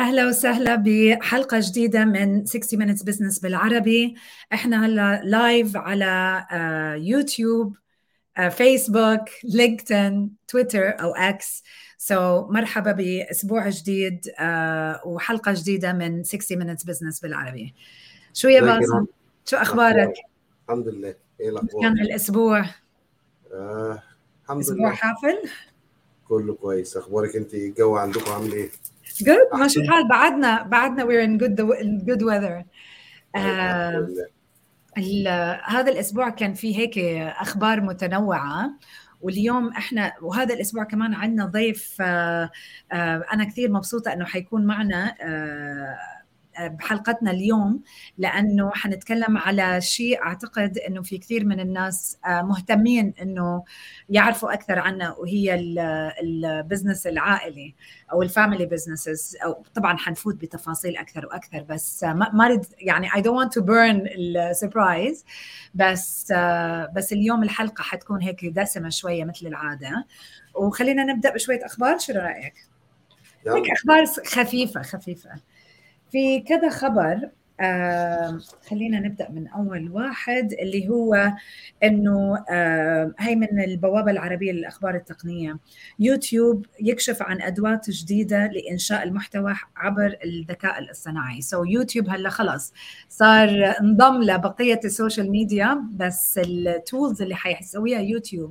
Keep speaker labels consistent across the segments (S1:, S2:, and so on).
S1: اهلا وسهلا بحلقه جديده من 60 minutes business بالعربي احنا هلا لايف على يوتيوب فيسبوك لينكدين تويتر او اكس سو so, مرحبا باسبوع جديد uh, وحلقه جديده من 60 minutes business بالعربي شو يا باسم شو اخبارك
S2: الحمد لله ايه الاخبار
S1: كان الاسبوع
S2: آه الحمد
S1: اسبوع
S2: لله
S1: حافل
S2: كله كويس اخبارك انت الجو عندكم عامل ايه
S1: good ماشي الحال بعدنا بعدنا we're in good in good weather
S2: الحمد
S1: uh,
S2: لله
S1: ال- هذا الاسبوع كان فيه هيك اخبار متنوعه واليوم احنا وهذا الاسبوع كمان عندنا ضيف آه، آه، انا كثير مبسوطه انه حيكون معنا آه، آه، بحلقتنا اليوم لانه حنتكلم على شيء اعتقد انه في كثير من الناس آه، مهتمين انه يعرفوا اكثر عنه وهي ال- البزنس العائلي او الفاميلي بزنسز او طبعا حنفوت بتفاصيل اكثر واكثر بس آه، ما ما اريد يعني I don't want to burn السربرايز بس آه، بس اليوم الحلقه حتكون هيك دسمه شويه مثل العاده وخلينا نبدا بشويه اخبار شو رايك؟ هيك
S2: يلا
S1: اخبار خفيفه خفيفه في كذا خبر آه خلينا نبدا من اول واحد اللي هو انه آه هي من البوابه العربيه للاخبار التقنيه يوتيوب يكشف عن ادوات جديده لانشاء المحتوى عبر الذكاء الاصطناعي سو so يوتيوب هلا خلص صار انضم لبقيه السوشيال ميديا بس التولز اللي حيسويها يوتيوب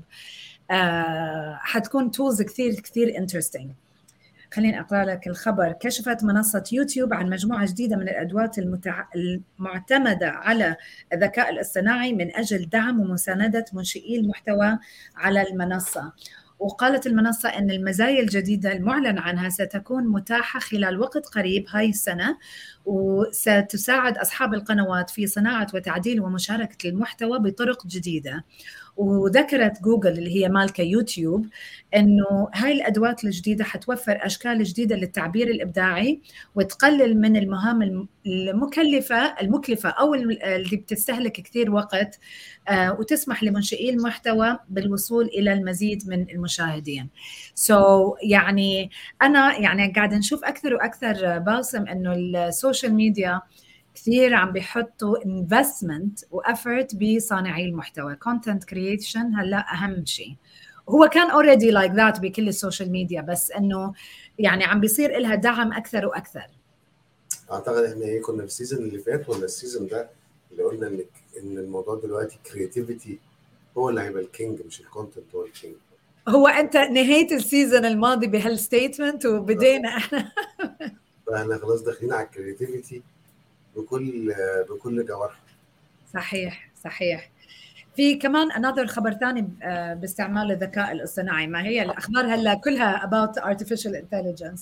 S1: آه حتكون تولز كثير كثير انترستنج خليني اقرا لك الخبر كشفت منصه يوتيوب عن مجموعه جديده من الادوات المتع... المعتمده على الذكاء الاصطناعي من اجل دعم ومسانده منشئي المحتوى على المنصه وقالت المنصة أن المزايا الجديدة المعلن عنها ستكون متاحة خلال وقت قريب هاي السنة وستساعد أصحاب القنوات في صناعة وتعديل ومشاركة المحتوى بطرق جديدة وذكرت جوجل اللي هي مالكة يوتيوب انه هاي الادوات الجديده حتوفر اشكال جديده للتعبير الابداعي وتقلل من المهام الم- المكلفه المكلفه او ال- اللي بتستهلك كثير وقت آه، وتسمح لمنشئي المحتوى بالوصول الى المزيد من المشاهدين. سو so, يعني انا يعني قاعد نشوف اكثر واكثر باسم انه السوشيال ميديا كثير عم بيحطوا انفستمنت وافورت بصانعي المحتوى كونتنت كرييشن هلا اهم شيء هو كان اوريدي لايك ذات بكل السوشيال ميديا بس انه يعني عم بيصير لها دعم اكثر واكثر
S2: اعتقد احنا ايه كنا في السيزون اللي فات ولا السيزون ده اللي قلنا ان ان الموضوع دلوقتي كرياتيفيتي هو اللي هيبقى الكينج مش الكونتنت هو الكينج
S1: هو انت نهيت السيزون الماضي بهالستيتمنت وبدينا احنا
S2: فاحنا خلاص داخلين على الكرياتيفيتي بكل بكل جوارحه
S1: صحيح صحيح في كمان انذر خبر ثاني آه، باستعمال الذكاء الاصطناعي ما هي الاخبار هلا كلها about artificial intelligence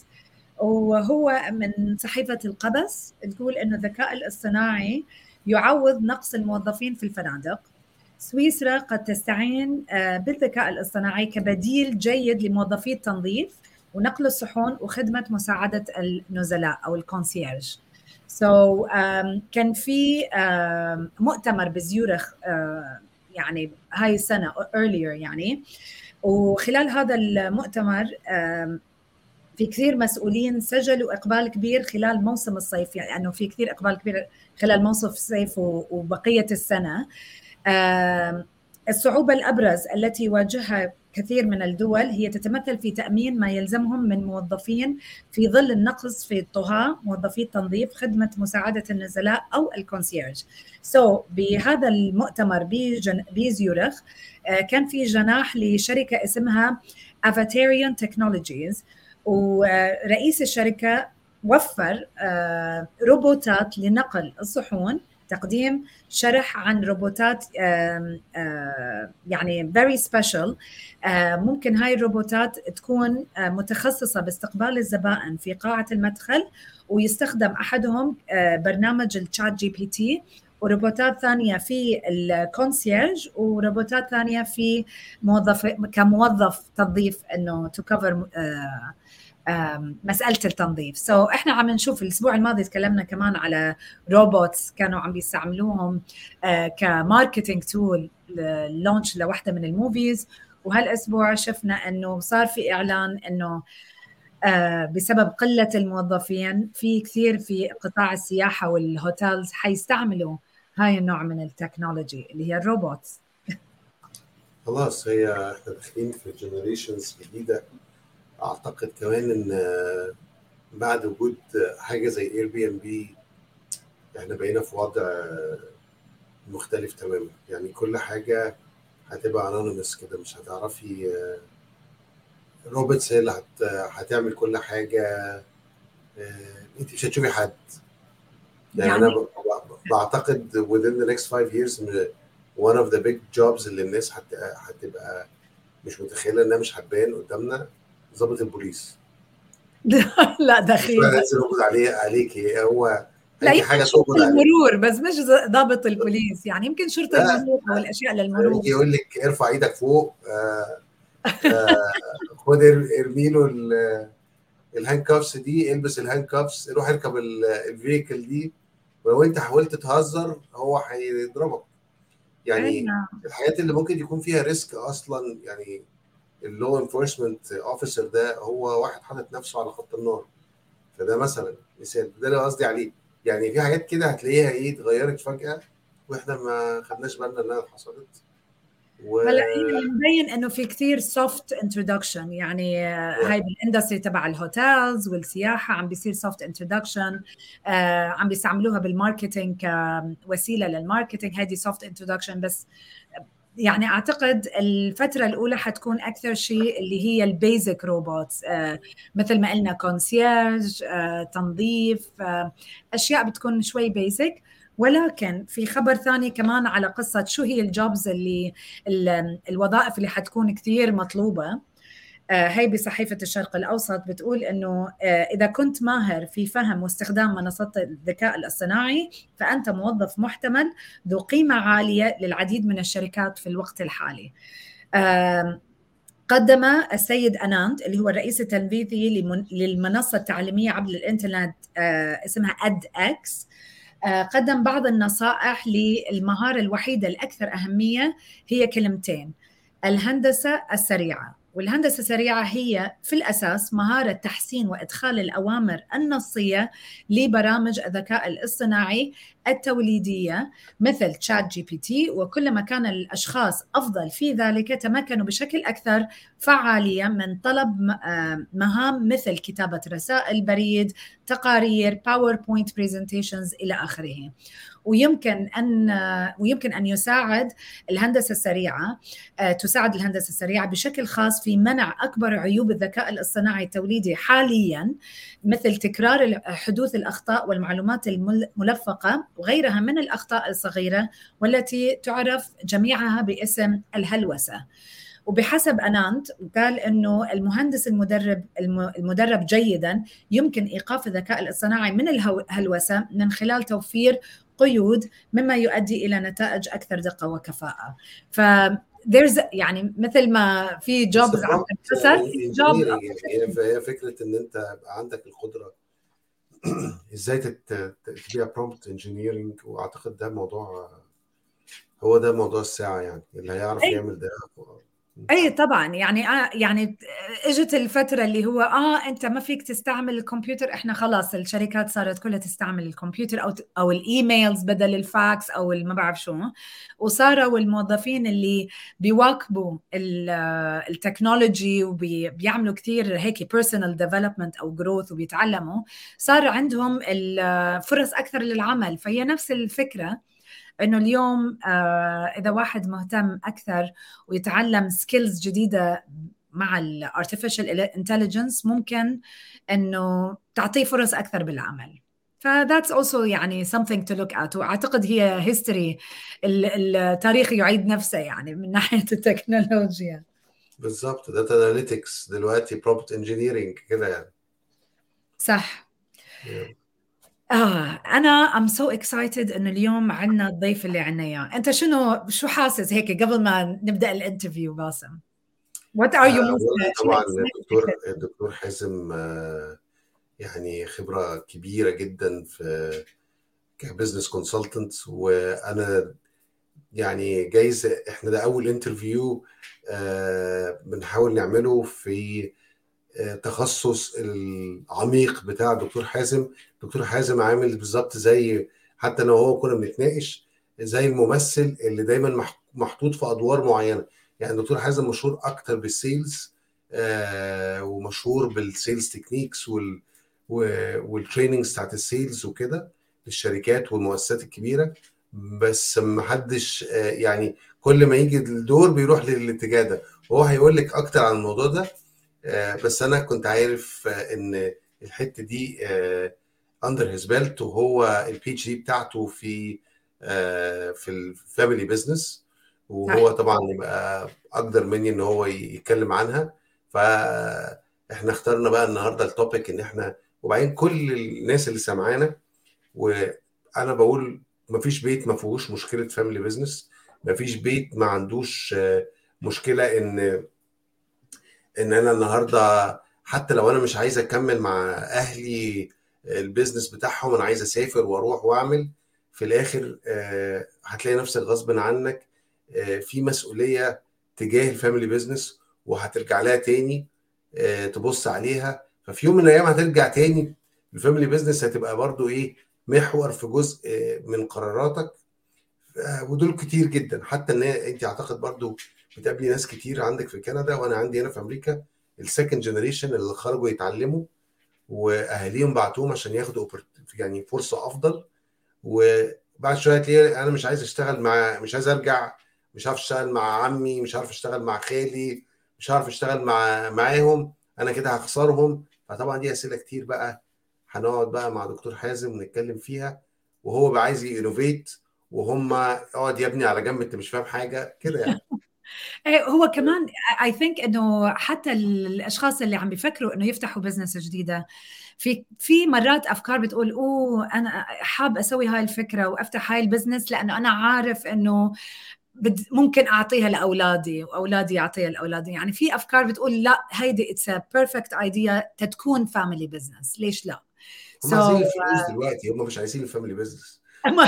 S1: وهو من صحيفه القبس تقول انه الذكاء الاصطناعي يعوض نقص الموظفين في الفنادق سويسرا قد تستعين آه، بالذكاء الاصطناعي كبديل جيد لموظفي التنظيف ونقل الصحون وخدمه مساعده النزلاء او الكونسيرج سو so, um, كان في um, مؤتمر بزيورخ uh, يعني هاي السنه earlier يعني وخلال هذا المؤتمر um, في كثير مسؤولين سجلوا اقبال كبير خلال موسم الصيف يعني انه في كثير اقبال كبير خلال موسم الصيف و- وبقيه السنه آم، الصعوبه الابرز التي يواجهها كثير من الدول هي تتمثل في تامين ما يلزمهم من موظفين في ظل النقص في الطهاة موظفي التنظيف خدمة مساعدة النزلاء أو الكونسيرج سو so, بهذا المؤتمر بجن... بزيورخ آه، كان في جناح لشركة اسمها افاتيريان تكنولوجيز ورئيس الشركة وفر آه، روبوتات لنقل الصحون تقديم شرح عن روبوتات آم، آه، يعني very special آه، ممكن هاي الروبوتات تكون آه، متخصصة باستقبال الزبائن في قاعة المدخل ويستخدم أحدهم آه، برنامج الشات جي بي تي وروبوتات ثانية في الكونسيرج وروبوتات ثانية في موظف كموظف تنظيف انه تو كفر مسألة التنظيف سو so, احنا عم نشوف الاسبوع الماضي تكلمنا كمان على روبوتس كانوا عم بيستعملوهم آه، كماركتينج تول لونش لوحدة من الموفيز وهالاسبوع شفنا انه صار في اعلان انه آه، بسبب قله الموظفين في كثير في قطاع السياحه والهوتيلز حيستعملوا هاي النوع من التكنولوجي اللي هي الروبوتس
S2: خلاص هي احنا داخلين في جنريشنز جديده اعتقد كمان ان بعد وجود حاجه زي اير بي ام بي احنا بقينا في وضع مختلف تماما يعني كل حاجه هتبقى انونيمس كده مش هتعرفي روبوتس هي اللي هت... هتعمل كل حاجه انت مش هتشوفي حد يعني, يعني انا بعتقد within the next five years one of the big jobs اللي الناس هت... هتبقى مش متخيله انها مش هتبان قدامنا ضابط البوليس
S1: لا دخيل
S2: لازم نقبض عليه عليكي هو
S1: لا اي حاجه شرطه المرور بس مش ضابط البوليس يعني يمكن شرطه المرور او الاشياء للمرور
S2: يجي يقول لك ارفع ايدك فوق آه آه خد ارمي له الهاند كافس دي البس الهاند كافس روح اركب الفيكل دي ولو انت حاولت تهزر هو هيضربك يعني أينا. الحاجات اللي ممكن يكون فيها ريسك اصلا يعني اللو انفورسمنت اوفيسر ده هو واحد حاطط نفسه على خط النار فده مثلا مثال ده اللي قصدي عليه يعني في حاجات كده هتلاقيها ايه اتغيرت فجاه واحنا ما خدناش بالنا انها حصلت
S1: و... هلا مبين انه في كثير سوفت انترودكشن يعني yeah. هاي بالاندستري تبع الهوتيلز والسياحه عم بيصير سوفت انترودكشن آه عم بيستعملوها بالماركتينج كوسيله للماركتينج هذه سوفت انترودكشن بس يعني اعتقد الفتره الاولى حتكون اكثر شيء اللي هي البيزك روبوتس آه مثل ما قلنا كونسيرج آه تنظيف آه اشياء بتكون شوي بيزك ولكن في خبر ثاني كمان على قصة شو هي الجوبز اللي الوظائف اللي حتكون كثير مطلوبة هي بصحيفة الشرق الأوسط بتقول أنه إذا كنت ماهر في فهم واستخدام منصات الذكاء الاصطناعي فأنت موظف محتمل ذو قيمة عالية للعديد من الشركات في الوقت الحالي قدم السيد أنانت اللي هو الرئيس التنفيذي للمنصة التعليمية عبر الإنترنت اسمها أد أكس قدم بعض النصائح للمهارة الوحيدة الأكثر أهمية هي كلمتين الهندسة السريعة والهندسة السريعة هي في الأساس مهارة تحسين وإدخال الأوامر النصية لبرامج الذكاء الاصطناعي التوليدية مثل تشات جي بي تي وكلما كان الأشخاص أفضل في ذلك تمكنوا بشكل أكثر فعالية من طلب مهام مثل كتابة رسائل بريد تقارير باوربوينت برزنتيشنز إلى آخره ويمكن ان ويمكن ان يساعد الهندسه السريعه تساعد الهندسه السريعه بشكل خاص في منع اكبر عيوب الذكاء الاصطناعي التوليدي حاليا مثل تكرار حدوث الاخطاء والمعلومات الملفقه وغيرها من الاخطاء الصغيره والتي تعرف جميعها باسم الهلوسه. وبحسب انانت قال انه المهندس المدرب المدرب جيدا يمكن ايقاف الذكاء الاصطناعي من الهلوسه من خلال توفير قيود مما يؤدي الى نتائج اكثر دقه وكفاءه ف there's يعني مثل ما في جوبز عم
S2: تنكسر جوب هي فكره ان انت يبقى عندك القدره ازاي تبيع برومبت انجينيرنج واعتقد ده موضوع هو ده موضوع الساعه يعني اللي هيعرف يعمل ده
S1: اي طبعا يعني آه يعني اجت الفتره اللي هو اه انت ما فيك تستعمل الكمبيوتر احنا خلاص الشركات صارت كلها تستعمل الكمبيوتر او او الايميلز بدل الفاكس او ما بعرف شو وصاروا الموظفين اللي بيواكبوا التكنولوجي وبيعملوا كثير هيك بيرسونال ديفلوبمنت او جروث وبيتعلموا صار عندهم الفرص اكثر للعمل فهي نفس الفكره انه اليوم آه اذا واحد مهتم اكثر ويتعلم سكيلز جديده مع الارتفيشال انتليجنس ممكن انه تعطيه فرص اكثر بالعمل فذاتس اولسو يعني something to look at واعتقد هي هيستوري التاريخ يعيد نفسه يعني من ناحيه التكنولوجيا
S2: بالضبط داتا اناليتكس دلوقتي بروبت انجينيرنج كده يعني
S1: صح yeah. آه أنا أم سو اكسايتد إنه اليوم عندنا الضيف اللي عندنا إياه، أنت شنو شو حاسس هيك قبل ما نبدأ الانترفيو باسم؟ وات ار يو
S2: طبعا الدكتور الدكتور حازم آه يعني خبرة كبيرة جدا في كبزنس كونسلتنت وأنا يعني جايز احنا ده أول انترفيو آه بنحاول نعمله في التخصص العميق بتاع الدكتور حازم دكتور حازم عامل بالظبط زي حتى انا وهو كنا بنتناقش زي الممثل اللي دايما محطوط في ادوار معينه يعني الدكتور حازم مشهور اكتر بالسيلز آه ومشهور بالسيلز تكنيكس وال والتريننجز بتاعت السيلز وكده للشركات والمؤسسات الكبيره بس ما حدش آه يعني كل ما يجي الدور بيروح للاتجاه ده وهو هيقول لك اكتر عن الموضوع ده آه بس انا كنت عارف آه ان الحته دي اندر هيز بيلت وهو البي اتش دي بتاعته في في الفاميلي بزنس وهو طبعا يبقى اقدر مني ان هو يتكلم عنها فاحنا اخترنا بقى النهارده التوبيك ان احنا وبعدين كل الناس اللي سامعانا وانا بقول مفيش بيت ما فيهوش مشكله فاميلي بزنس مفيش بيت ما عندوش مشكله ان ان انا النهارده حتى لو انا مش عايز اكمل مع اهلي البيزنس بتاعهم انا عايز اسافر واروح واعمل في الاخر هتلاقي نفسك غصب عنك في مسؤوليه تجاه الفاميلي بيزنس وهترجع لها تاني تبص عليها ففي يوم من الايام هترجع تاني الفاميلي بيزنس هتبقى برضو ايه محور في جزء من قراراتك ودول كتير جدا حتى ان انت اعتقد برضو بتقابلي ناس كتير عندك في كندا وانا عندي هنا في امريكا السكند جنريشن اللي خرجوا يتعلموا واهاليهم بعتوهم عشان ياخدوا يعني فرصه افضل وبعد شويه تلاقي انا مش عايز اشتغل مع مش عايز ارجع مش عارف اشتغل مع عمي مش عارف اشتغل مع خالي مش عارف اشتغل مع معاهم انا كده هخسرهم فطبعا دي اسئله كتير بقى هنقعد بقى مع دكتور حازم ونتكلم فيها وهو بقى عايز ينوفيت وهم اقعد يا ابني على جنب انت مش فاهم حاجه كده يعني
S1: هو كمان اي ثينك انه حتى الاشخاص اللي عم بيفكروا انه يفتحوا بزنس جديده في في مرات افكار بتقول اوه انا حاب اسوي هاي الفكره وافتح هاي البزنس لانه انا عارف انه ممكن اعطيها لاولادي واولادي يعطيها لاولادي يعني في افكار بتقول لا هيدي اتس بيرفكت ايديا تتكون فاميلي بزنس ليش لا
S2: هم so, عايزين الفلوس دلوقتي هم مش عايزين الفاميلي بزنس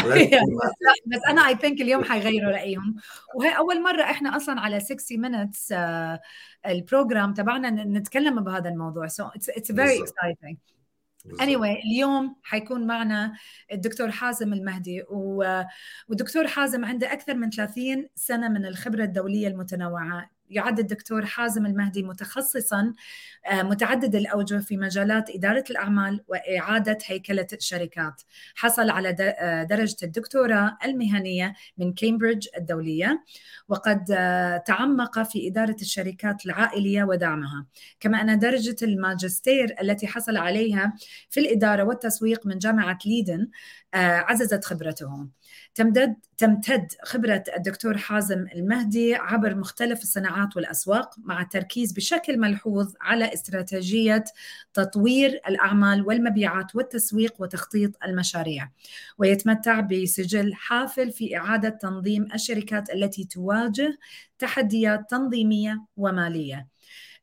S1: بس انا اي ثينك اليوم حيغيروا رايهم وهي اول مره احنا اصلا على 60 مينتس البروجرام تبعنا نتكلم بهذا الموضوع سو اتس فيري اكسايتنج anyway اليوم حيكون معنا الدكتور حازم المهدي والدكتور حازم عنده أكثر من 30 سنة من الخبرة الدولية المتنوعة يعد الدكتور حازم المهدي متخصصا متعدد الاوجه في مجالات اداره الاعمال واعاده هيكله الشركات. حصل على درجه الدكتوراه المهنيه من كامبريدج الدوليه وقد تعمق في اداره الشركات العائليه ودعمها، كما ان درجه الماجستير التي حصل عليها في الاداره والتسويق من جامعه ليدن عززت خبرته. تمتد تمتد خبرة الدكتور حازم المهدي عبر مختلف الصناعات والأسواق مع التركيز بشكل ملحوظ على استراتيجية تطوير الأعمال والمبيعات والتسويق وتخطيط المشاريع ويتمتع بسجل حافل في إعادة تنظيم الشركات التي تواجه تحديات تنظيمية ومالية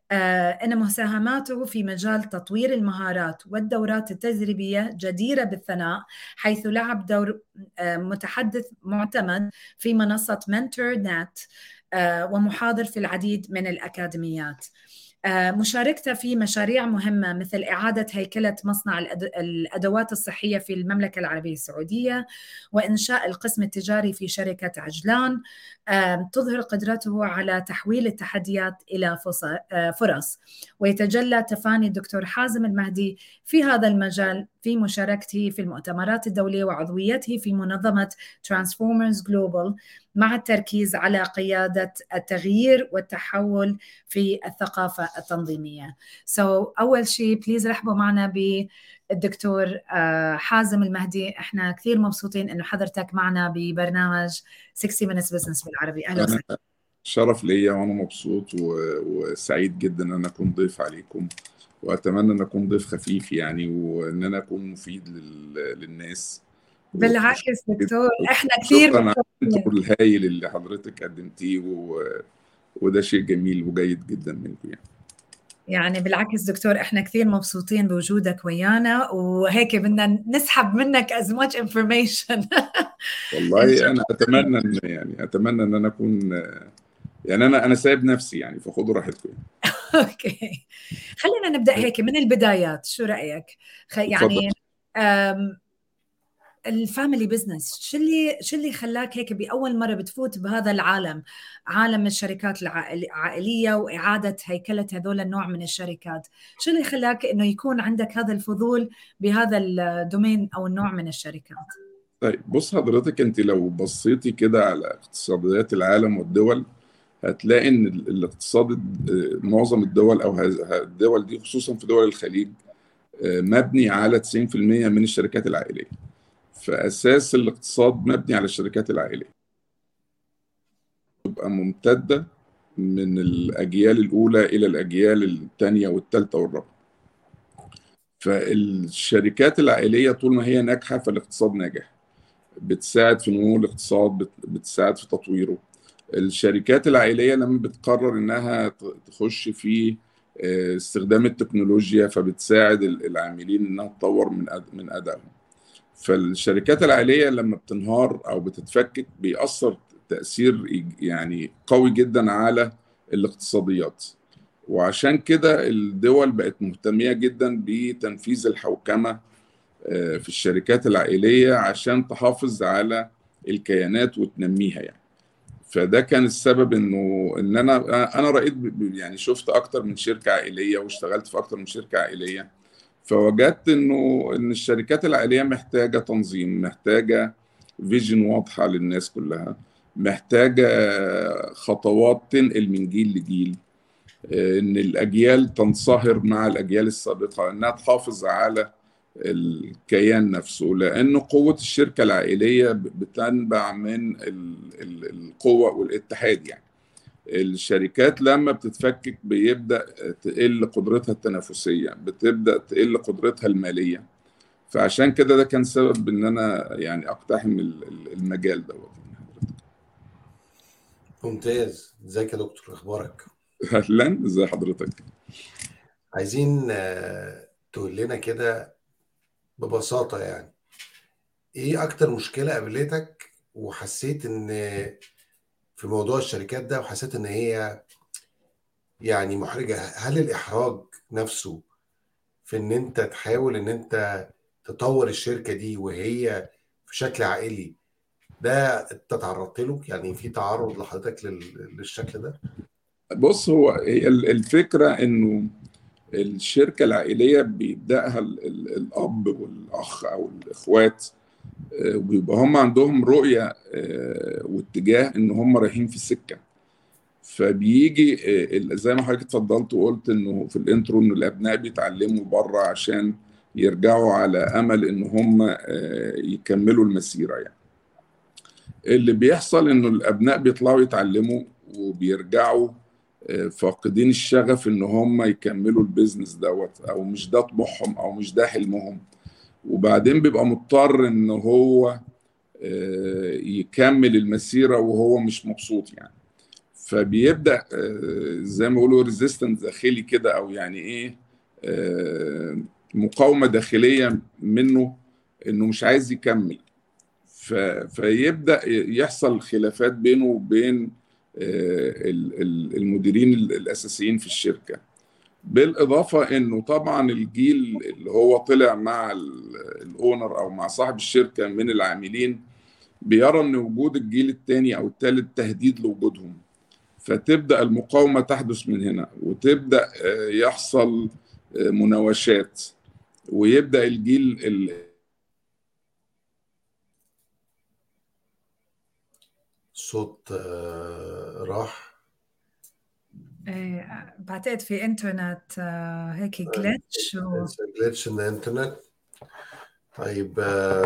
S1: أن مساهماته في مجال تطوير المهارات والدورات التدريبية جديرة بالثناء حيث لعب دور متحدث معتمد في منصة منتور نت ومحاضر في العديد من الأكاديميات مشاركته في مشاريع مهمة مثل إعادة هيكلة مصنع الأدوات الصحية في المملكة العربية السعودية وإنشاء القسم التجاري في شركة عجلان تظهر قدرته على تحويل التحديات إلى فرص ويتجلى تفاني الدكتور حازم المهدي في هذا المجال في مشاركته في المؤتمرات الدولية وعضويته في منظمة Transformers Global مع التركيز على قيادة التغيير والتحول في الثقافة التنظيمية. So أول شيء بليز رحبوا معنا بالدكتور حازم المهدي احنا كثير مبسوطين انه حضرتك معنا ببرنامج 60 Minutes Business بالعربي اهلا وسهلا.
S3: شرف ليا وانا مبسوط وسعيد جدا ان انا اكون ضيف عليكم واتمنى ان اكون ضيف خفيف يعني وان انا اكون مفيد للناس
S1: بالعكس دكتور احنا كثير
S3: شكرا على الدور الهايل اللي حضرتك قدمتيه و... وده شيء جميل وجيد جدا منكم يعني
S1: يعني بالعكس دكتور احنا كثير مبسوطين بوجودك ويانا وهيك بدنا نسحب منك as much information
S3: والله انا اتمنى ان يعني اتمنى ان انا اكون يعني انا انا سايب نفسي يعني فخدوا راحتكم يعني.
S1: اوكي خلينا نبدا هيك من البدايات شو رايك يعني الفاميلي بزنس شو اللي شو اللي خلاك هيك باول مره بتفوت بهذا العالم عالم الشركات العائليه واعاده هيكله هذول النوع من الشركات شو اللي خلاك انه يكون عندك هذا الفضول بهذا الدومين او النوع من الشركات
S3: طيب بص حضرتك انت لو بصيتي كده على اقتصاديات العالم والدول هتلاقي ان الاقتصاد معظم الدول او الدول دي خصوصا في دول الخليج مبني على 90% من الشركات العائليه فاساس الاقتصاد مبني على الشركات العائليه تبقى ممتده من الاجيال الاولى الى الاجيال الثانيه والثالثه والرابعه فالشركات العائليه طول ما هي ناجحه فالاقتصاد ناجح بتساعد في نمو الاقتصاد بتساعد في تطويره الشركات العائليه لما بتقرر انها تخش في استخدام التكنولوجيا فبتساعد العاملين انها تطور من من ادائهم فالشركات العائليه لما بتنهار او بتتفكك بيأثر تأثير يعني قوي جدا على الاقتصاديات وعشان كده الدول بقت مهتمية جدا بتنفيذ الحوكمة في الشركات العائلية عشان تحافظ على الكيانات وتنميها يعني فده كان السبب انه ان انا انا رأيت يعني شفت اكتر من شركة عائلية واشتغلت في اكتر من شركة عائلية فوجدت انه ان الشركات العائليه محتاجه تنظيم محتاجه فيجن واضحه للناس كلها محتاجه خطوات تنقل من جيل لجيل ان الاجيال تنصهر مع الاجيال السابقه انها تحافظ على الكيان نفسه لانه قوه الشركه العائليه بتنبع من القوه والاتحاد يعني الشركات لما بتتفكك بيبدا تقل قدرتها التنافسيه بتبدا تقل قدرتها الماليه فعشان كده ده كان سبب ان انا يعني اقتحم المجال دوت
S2: ممتاز ازيك يا دكتور اخبارك
S3: اهلا ازي حضرتك
S2: عايزين تقول لنا كده ببساطه يعني ايه اكتر مشكله قابلتك وحسيت ان في موضوع الشركات ده وحسيت ان هي يعني محرجه هل الاحراج نفسه في ان انت تحاول ان انت تطور الشركه دي وهي في شكل عائلي ده انت تعرضت له يعني في تعرض لحضرتك للشكل ده
S3: بص هو هي الفكره انه الشركه العائليه بيبداها الاب والاخ او الاخوات وبيبقى هم عندهم رؤيه واتجاه ان هم رايحين في السكه فبيجي زي ما حضرتك اتفضلت وقلت انه في الانترو ان الابناء بيتعلموا بره عشان يرجعوا على امل ان هم يكملوا المسيره يعني اللي بيحصل انه الابناء بيطلعوا يتعلموا وبيرجعوا فاقدين الشغف ان هم يكملوا البيزنس دوت او مش ده طموحهم او مش ده حلمهم وبعدين بيبقى مضطر ان هو يكمل المسيره وهو مش مبسوط يعني فبيبدا زي ما بيقولوا ريزيستنس داخلي كده او يعني ايه مقاومه داخليه منه انه مش عايز يكمل فيبدا يحصل خلافات بينه وبين المديرين الاساسيين في الشركه بالاضافه انه طبعا الجيل اللي هو طلع مع الاونر او مع صاحب الشركه من العاملين بيرى ان وجود الجيل الثاني او الثالث تهديد لوجودهم فتبدا المقاومه تحدث من هنا وتبدا يحصل مناوشات ويبدا الجيل
S2: صوت راح
S1: بعتقد في انترنت هيك جلitch
S2: و... جلitch ان الانترنت طيب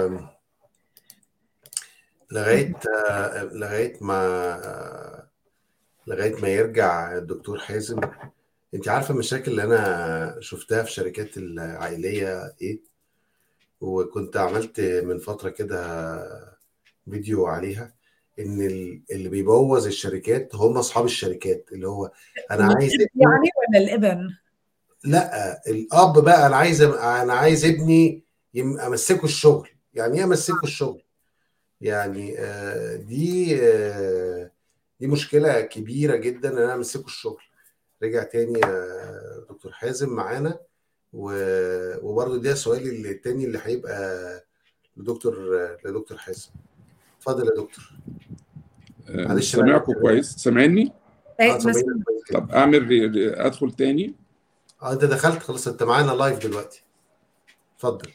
S2: لغايه لغايه ما لغايه ما يرجع الدكتور حازم انت عارفه المشاكل اللي انا شفتها في الشركات العائليه ايه وكنت عملت من فتره كده فيديو عليها ان اللي بيبوظ الشركات هم اصحاب الشركات اللي هو انا عايز
S1: يعني ولا الابن
S2: لا الاب بقى انا عايز انا عايز ابني امسكه الشغل يعني ايه امسكه الشغل يعني دي دي مشكله كبيره جدا ان انا امسكه الشغل رجع تاني يا دكتور حازم معانا و- وبرضه ده سؤالي التاني اللي هيبقى لدكتور لدكتور حازم اتفضل يا دكتور
S3: آه،
S2: معلش
S3: سامعكم
S2: بقى.
S3: كويس سامعني
S1: ايه
S2: اه
S1: بس
S2: سامعينك كويس كده.
S3: طب اعمل ري- ري- ادخل تاني
S2: اه انت دخلت خلاص انت معانا لايف دلوقتي اتفضل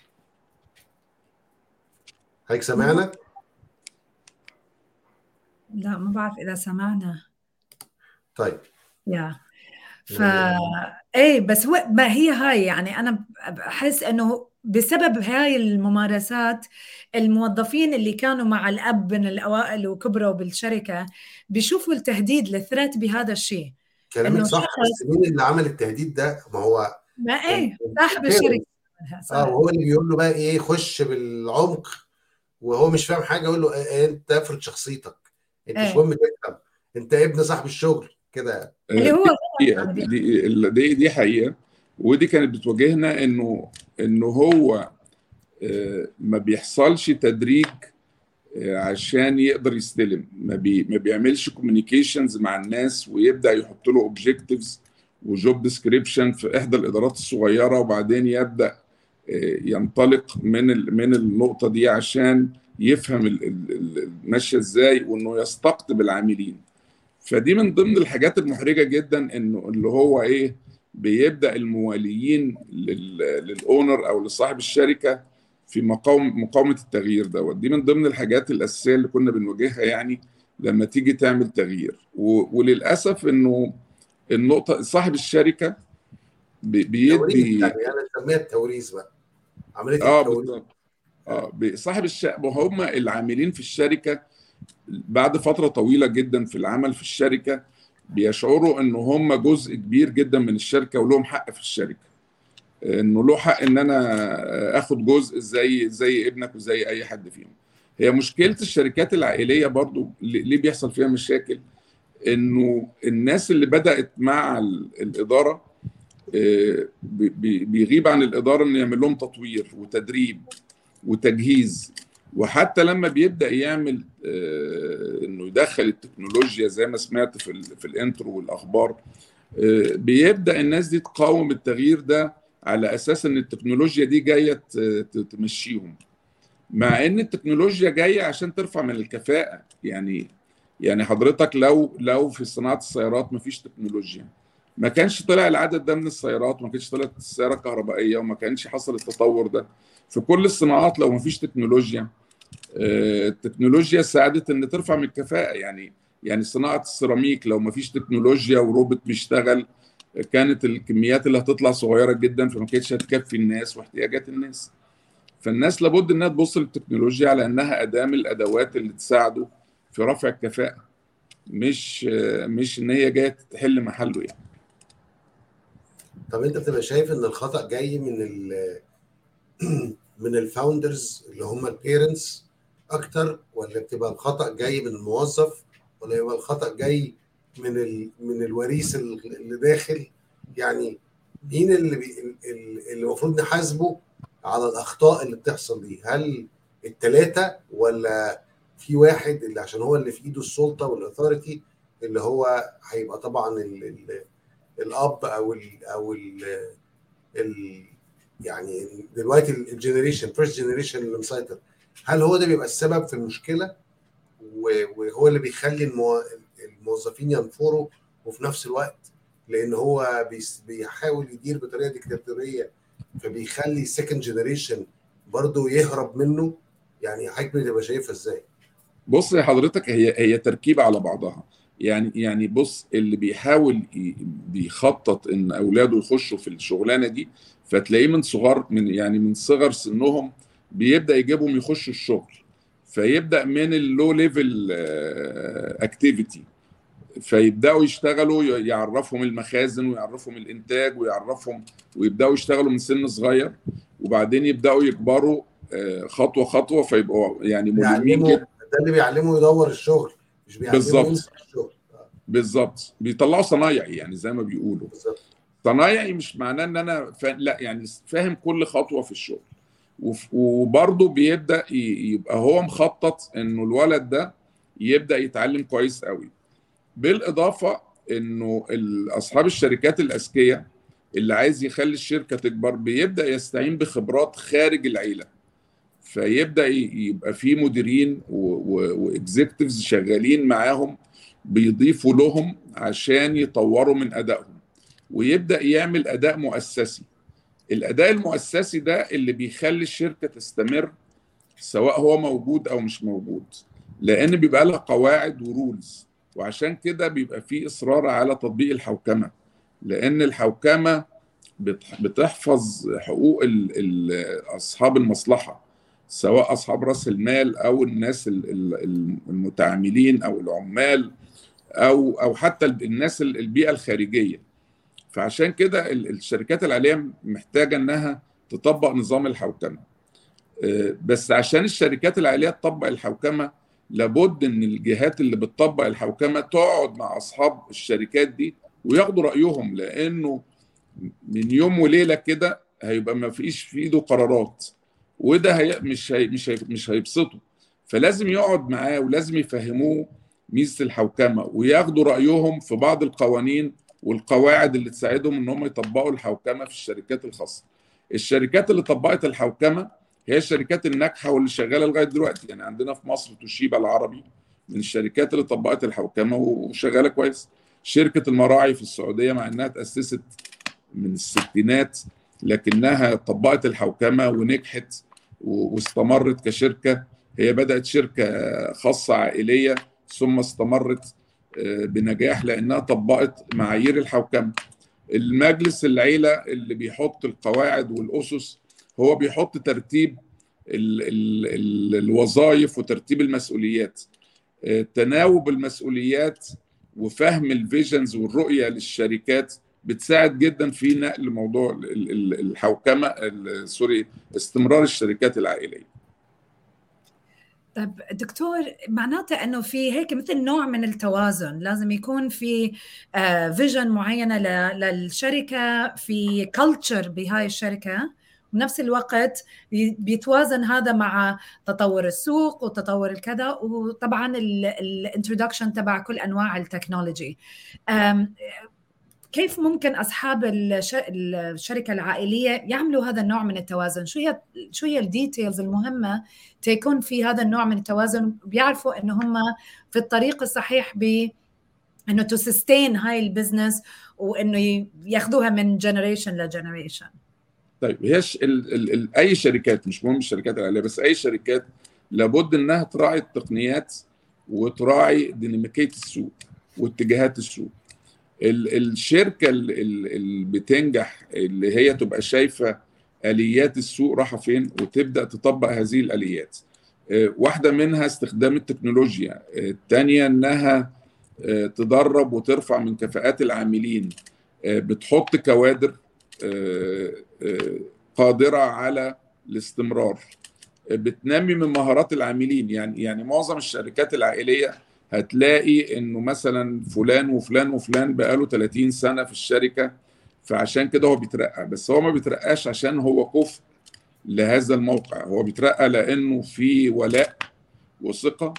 S2: هيك سامعنا
S1: لا ما بعرف اذا سمعنا
S2: طيب
S1: يا ف ايه بس هو ما هي هاي يعني انا بحس انه بسبب هاي الممارسات الموظفين اللي كانوا مع الاب من الاوائل وكبروا بالشركه بيشوفوا التهديد الثreat بهذا الشيء
S2: كلامك
S1: إنه
S2: صح
S1: شخص-
S2: بس مين اللي عمل التهديد ده ما هو
S1: ما ايه
S2: ال-
S1: صاحب
S2: الparents.
S1: الشركه
S2: اه
S1: صح
S2: وهو اللي بيقول له بقى ايه خش بالعمق وهو مش فاهم حاجه يقول له إيه انت افرض شخصيتك انت مش
S1: إيه.
S2: مهم تفهم انت ابن صاحب الشغل كده
S1: اللي هو
S3: حقيقة
S1: يعني
S3: دي دي دي حقيقة ودي كانت بتواجهنا انه انه هو آه، ما بيحصلش تدريج آه، عشان يقدر يستلم ما, بي ما بيعملش كوميونيكيشنز مع الناس ويبدا يحط له اوبجكتيفز وجوب ديسكريبشن في احدى الادارات الصغيره وبعدين يبدا آه، ينطلق من ال- من النقطه دي عشان يفهم ال- ال- ال- ماشيه ازاي وانه يستقطب العاملين فدي من ضمن الحاجات المحرجه جدا انه اللي هو ايه بيبدا المواليين لل- للاونر او لصاحب الشركه في مقاوم مقاومه التغيير دوت دي من ضمن الحاجات الاساسيه اللي كنا بنواجهها يعني لما تيجي تعمل تغيير و- وللاسف انه النقطه صاحب الشركه بي-
S2: توريث
S3: بيدي
S2: يعني انا اسميها التوريث بقى عمليه
S3: اه
S2: التوريث
S3: بالظبط اه ب- صاحب الشركه وهم العاملين في الشركه بعد فتره طويله جدا في العمل في الشركه بيشعروا ان هم جزء كبير جدا من الشركه ولهم حق في الشركه انه له حق ان انا اخد جزء زي زي ابنك وزي اي حد فيهم هي مشكله الشركات العائليه برضو ليه بيحصل فيها مشاكل انه الناس اللي بدات مع ال- الاداره آه، بي- بي- بيغيب عن الاداره انه يعمل لهم تطوير وتدريب وتجهيز وحتى لما بيبدا يعمل آه، انه يدخل التكنولوجيا زي ما سمعت في ال- في الانترو والاخبار آه، بيبدا الناس دي تقاوم التغيير ده على اساس ان التكنولوجيا دي جايه ت- ت- تمشيهم مع ان التكنولوجيا جايه عشان ترفع من الكفاءه يعني يعني حضرتك لو لو في صناعه السيارات مفيش تكنولوجيا ما كانش طلع العدد ده من السيارات وما كانش طلعت السياره الكهربائيه وما كانش حصل التطور ده في كل الصناعات لو مفيش تكنولوجيا آه، التكنولوجيا ساعدت ان ترفع من الكفاءه يعني يعني صناعه السيراميك لو مفيش تكنولوجيا وروبوت بيشتغل كانت الكميات اللي هتطلع صغيره جدا فما كانتش هتكفي الناس واحتياجات الناس فالناس لابد انها تبص للتكنولوجيا على انها اداه من الادوات اللي تساعده في رفع الكفاءه مش مش ان هي جايه تحل محله يعني
S2: طب انت بتبقى شايف ان الخطا جاي من ال من الفاوندرز اللي هم البيرنتس اكتر ولا بتبقى الخطا جاي من الموظف ولا يبقى الخطا جاي من ال من الوريث اللي داخل يعني مين اللي بي اللي المفروض نحاسبه على الاخطاء اللي بتحصل دي هل الثلاثه ولا في واحد اللي عشان هو اللي في ايده السلطه والاثوريتي اللي هو هيبقى طبعا ال ال الاب او ال او ال ال يعني دلوقتي الجنريشن فيرست جنريشن اللي مسيطر هل هو ده بيبقى السبب في المشكله وهو اللي بيخلي المو... الموظفين ينفروا وفي نفس الوقت لان هو بيحاول يدير بطريقه ديكتاتوريه فبيخلي السكند جنريشن برضه يهرب منه يعني حضرتك بتبقى شايفها ازاي؟
S3: بص يا حضرتك هي هي تركيبه على بعضها يعني يعني بص اللي بيحاول بيخطط ان اولاده يخشوا في الشغلانه دي فتلاقيه من صغار من يعني من صغر سنهم بيبدا يجيبهم يخشوا الشغل فيبدا من اللو ليفل اكتيفيتي فيبداوا يشتغلوا يعرفهم المخازن ويعرفهم الانتاج ويعرفهم ويبداوا يشتغلوا من سن صغير وبعدين يبداوا يكبروا خطوه خطوه فيبقوا يعني ملمين
S2: جدا ده اللي بيعلمه يدور الشغل مش بيعلمه
S3: بالظبط بالظبط بيطلعوا صنايعي يعني زي ما بيقولوا
S2: بالظبط
S3: صنايعي مش معناه ان انا فا... لا يعني فاهم كل خطوه في الشغل وف... وبرضه بيبدا ي... يبقى هو مخطط انه الولد ده يبدا يتعلم كويس قوي بالاضافه انه اصحاب الشركات الاذكياء اللي عايز يخلي الشركه تكبر بيبدا يستعين بخبرات خارج العيله فيبدا يبقى في مديرين واكزيكتيفز شغالين معاهم بيضيفوا لهم عشان يطوروا من ادائهم ويبدا يعمل اداء مؤسسي الاداء المؤسسي ده اللي بيخلي الشركه تستمر سواء هو موجود او مش موجود لان بيبقى لها قواعد ورولز وعشان كده بيبقى في اصرار على تطبيق الحوكمه لان الحوكمه بتحفظ حقوق اصحاب المصلحه سواء اصحاب راس المال او الناس المتعاملين او العمال او او حتى الناس البيئه الخارجيه فعشان كده الشركات العاليه محتاجه انها تطبق نظام الحوكمه آه، بس عشان الشركات العاليه تطبق الحوكمه لابد ان الجهات اللي بتطبق الحوكمه تقعد مع اصحاب الشركات دي وياخدوا رايهم لانه من يوم وليله كده هيبقى ما فيش في ايده قرارات وده هي مش هي مش هي مش هيبسطه فلازم يقعد معاه ولازم يفهموه ميزه الحوكمه وياخدوا رايهم في بعض القوانين والقواعد اللي تساعدهم ان هم يطبقوا الحوكمه في الشركات الخاصه. الشركات اللي طبقت الحوكمه هي الشركات الناجحه واللي شغاله لغايه دلوقتي يعني عندنا في مصر توشيبا العربي من الشركات اللي طبقت الحوكمه وشغاله كويس. شركه المراعي في السعوديه مع انها تاسست من الستينات لكنها طبقت الحوكمه ونجحت واستمرت كشركه هي بدات شركه خاصه عائليه ثم استمرت آه، بنجاح لانها طبقت معايير الحوكمه المجلس العيله اللي بيحط القواعد والاسس هو بيحط ترتيب ال ال ال الوظائف وترتيب المسؤوليات آه، تناوب المسؤوليات وفهم الفيجنز والرؤيه للشركات بتساعد جدا في نقل موضوع الحوكمه سوري استمرار الشركات العائليه
S1: طيب دكتور معناته انه في هيك مثل نوع من التوازن لازم يكون في فيجن آه، معينه للشركه في كلتشر بهاي الشركه بنفس الوقت بيتوازن هذا مع تطور السوق وتطور الكذا وطبعا الانترودكشن تبع كل انواع التكنولوجي كيف ممكن اصحاب الشركه العائليه يعملوا هذا النوع من التوازن شو هي شو هي الديتيلز المهمه تكون في هذا النوع من التوازن بيعرفوا انه هم في الطريق الصحيح ب انه تو سستين هاي البزنس وانه ياخذوها من جنريشن لجنريشن
S3: طيب هيش ال ال ال اي شركات مش مهم الشركات العائليه بس اي شركات لابد انها تراعي التقنيات وتراعي ديناميكيه السوق واتجاهات السوق الشركه اللي بتنجح اللي هي تبقى شايفه اليات السوق رايحه فين وتبدا تطبق هذه الاليات آه، واحده منها استخدام التكنولوجيا الثانيه انها آه، تدرب وترفع من كفاءات العاملين آه، بتحط كوادر قادره على الاستمرار بتنمي من مهارات العاملين يعني يعني معظم الشركات العائليه هتلاقي انه مثلا فلان وفلان وفلان بقاله 30 سنه في الشركه فعشان كده هو بيترقى بس هو ما بيترقاش عشان هو كفء لهذا الموقع هو بيترقى لانه في ولاء وثقه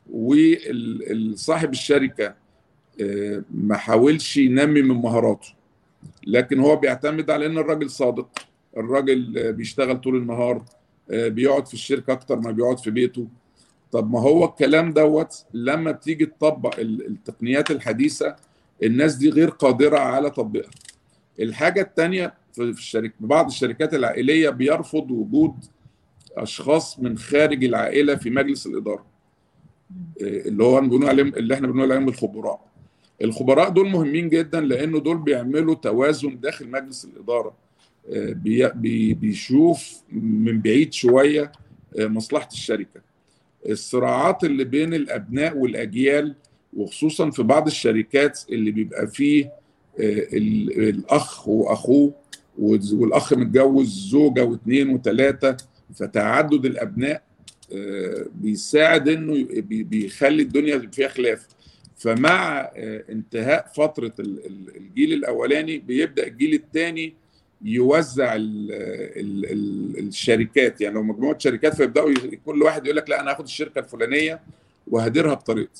S3: وصاحب الشركه آه، ما حاولش ينمي من مهاراته لكن هو بيعتمد على ان الراجل صادق الراجل بيشتغل طول النهار آه، بيقعد في الشركه اكتر ما بيقعد في بيته طب ما هو الكلام دوت لما بتيجي تطبق التقنيات الحديثه الناس دي غير قادره على تطبيقها الحاجه الثانيه في الشركة بعض الشركات العائليه بيرفض وجود اشخاص من خارج العائله في مجلس الاداره اللي هو بنقول عليهم اللي احنا بنقول عليهم الخبراء الخبراء دول مهمين جدا لانه دول بيعملوا توازن داخل مجلس الاداره بي بيشوف من بعيد شويه مصلحه الشركه الصراعات اللي بين الابناء والاجيال وخصوصا في بعض الشركات اللي بيبقى فيه آه، الاخ واخوه والاخ متجوز زوجه واثنين وثلاثه فتعدد الابناء آه، بيساعد انه بيخلي الدنيا فيها خلاف فمع آه، انتهاء فتره الجيل الاولاني بيبدا الجيل الثاني يوزع ال ال ال الشركات يعني لو مجموعه شركات فيبداوا كل واحد يقول لك لا انا هاخد الشركه الفلانيه وهديرها بطريقتي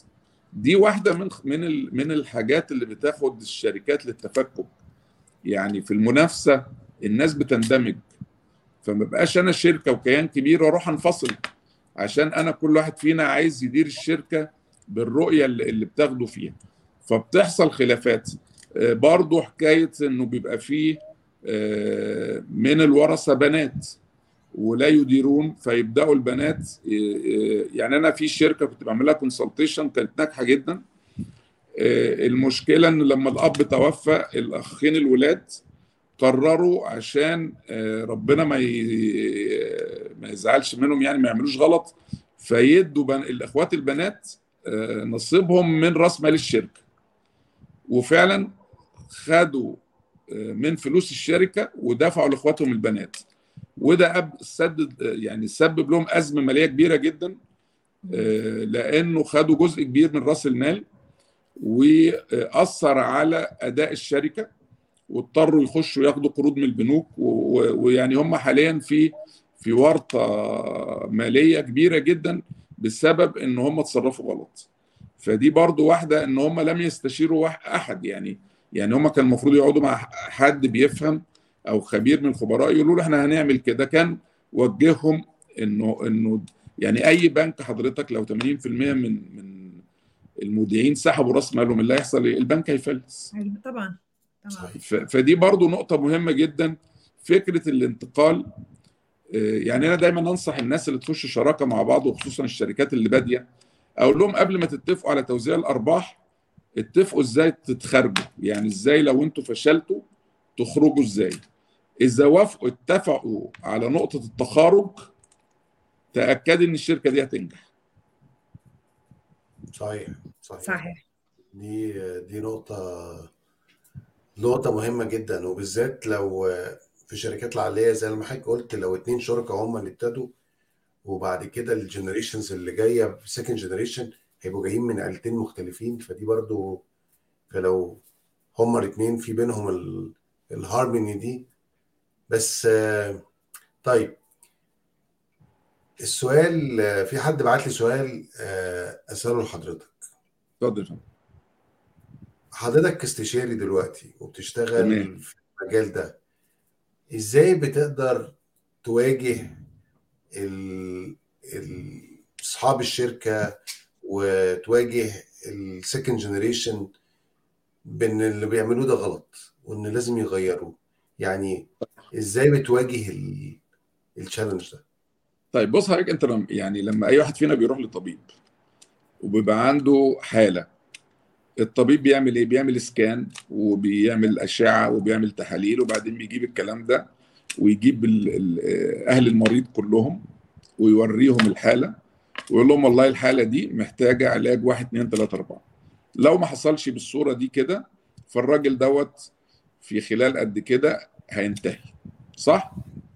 S3: دي واحده من من من الحاجات اللي بتاخد الشركات للتفكك يعني في المنافسه الناس بتندمج فما بقاش انا شركه وكيان كبير واروح انفصل عشان انا كل واحد فينا عايز يدير الشركه بالرؤيه اللي بتاخده فيها فبتحصل خلافات برضه حكايه انه بيبقى فيه من الورثه بنات ولا يديرون فيبداوا البنات يعني انا في شركه كنت بعمل لها كونسلتيشن كانت ناجحه جدا المشكله ان لما الاب توفى الاخين الولاد قرروا عشان ربنا ما ما يزعلش منهم يعني ما يعملوش غلط فيدوا بن... الاخوات البنات نصيبهم من راس مال الشركه وفعلا خدوا من فلوس الشركه ودفعوا لاخواتهم البنات وده أب سدد يعني سبب لهم ازمه ماليه كبيره جدا لانه خدوا جزء كبير من راس المال واثر على اداء الشركه واضطروا يخشوا ياخدوا قروض من البنوك ويعني هم حاليا في في ورطه ماليه كبيره جدا بسبب ان هم اتصرفوا غلط فدي برضو واحده ان هم لم يستشيروا احد يعني يعني هم كان المفروض يقعدوا مع حد بيفهم او خبير من الخبراء يقولوا له احنا هنعمل كده كان وجههم انه انه يعني اي بنك حضرتك لو 80% من من المودعين سحبوا راس مالهم اللي هيحصل ايه؟ البنك هيفلس
S1: طبعا طبعا
S3: فدي برضو نقطه مهمه جدا فكره الانتقال يعني انا دايما انصح الناس اللي تخش شراكه مع بعض وخصوصا الشركات اللي باديه اقول لهم قبل ما تتفقوا على توزيع الارباح اتفقوا ازاي تتخرجوا يعني ازاي لو انتوا فشلتوا تخرجوا ازاي اذا وافقوا اتفقوا على نقطه التخارج تاكد ان الشركه دي هتنجح
S2: صحيح صحيح
S1: صحيح
S2: دي دي نقطه نقطه مهمه جدا وبالذات لو في الشركات العاليه زي ما حضرتك قلت لو اتنين شركاء هم اللي ابتدوا وبعد كده الجنريشنز اللي جايه في سكند جنريشن هيبقوا جايين من عيلتين مختلفين فدي برضو فلو هما الاثنين في بينهم الهارموني دي بس طيب السؤال في حد بعت لي سؤال اساله لحضرتك
S3: اتفضل
S2: حضرتك كاستشاري دلوقتي وبتشتغل
S3: تمام.
S2: في المجال ده ازاي بتقدر تواجه ال ال اصحاب الشركه وتواجه السكند جنريشن بان اللي بيعملوه ده غلط وان لازم يغيروه يعني ازاي بتواجه التشالنج ده
S3: طيب بص حضرتك انت لم يعني لما اي واحد فينا بيروح لطبيب وبيبقى عنده حاله الطبيب بيعمل ايه؟ بيعمل سكان وبيعمل اشعه وبيعمل تحاليل وبعدين بيجيب الكلام ده ويجيب ال ال اهل المريض كلهم ويوريهم الحاله ويقول لهم والله الحاله دي محتاجه علاج واحد اثنين ثلاثه اربعه. لو ما حصلش بالصوره دي كده فالراجل دوت في خلال قد كده هينتهي صح؟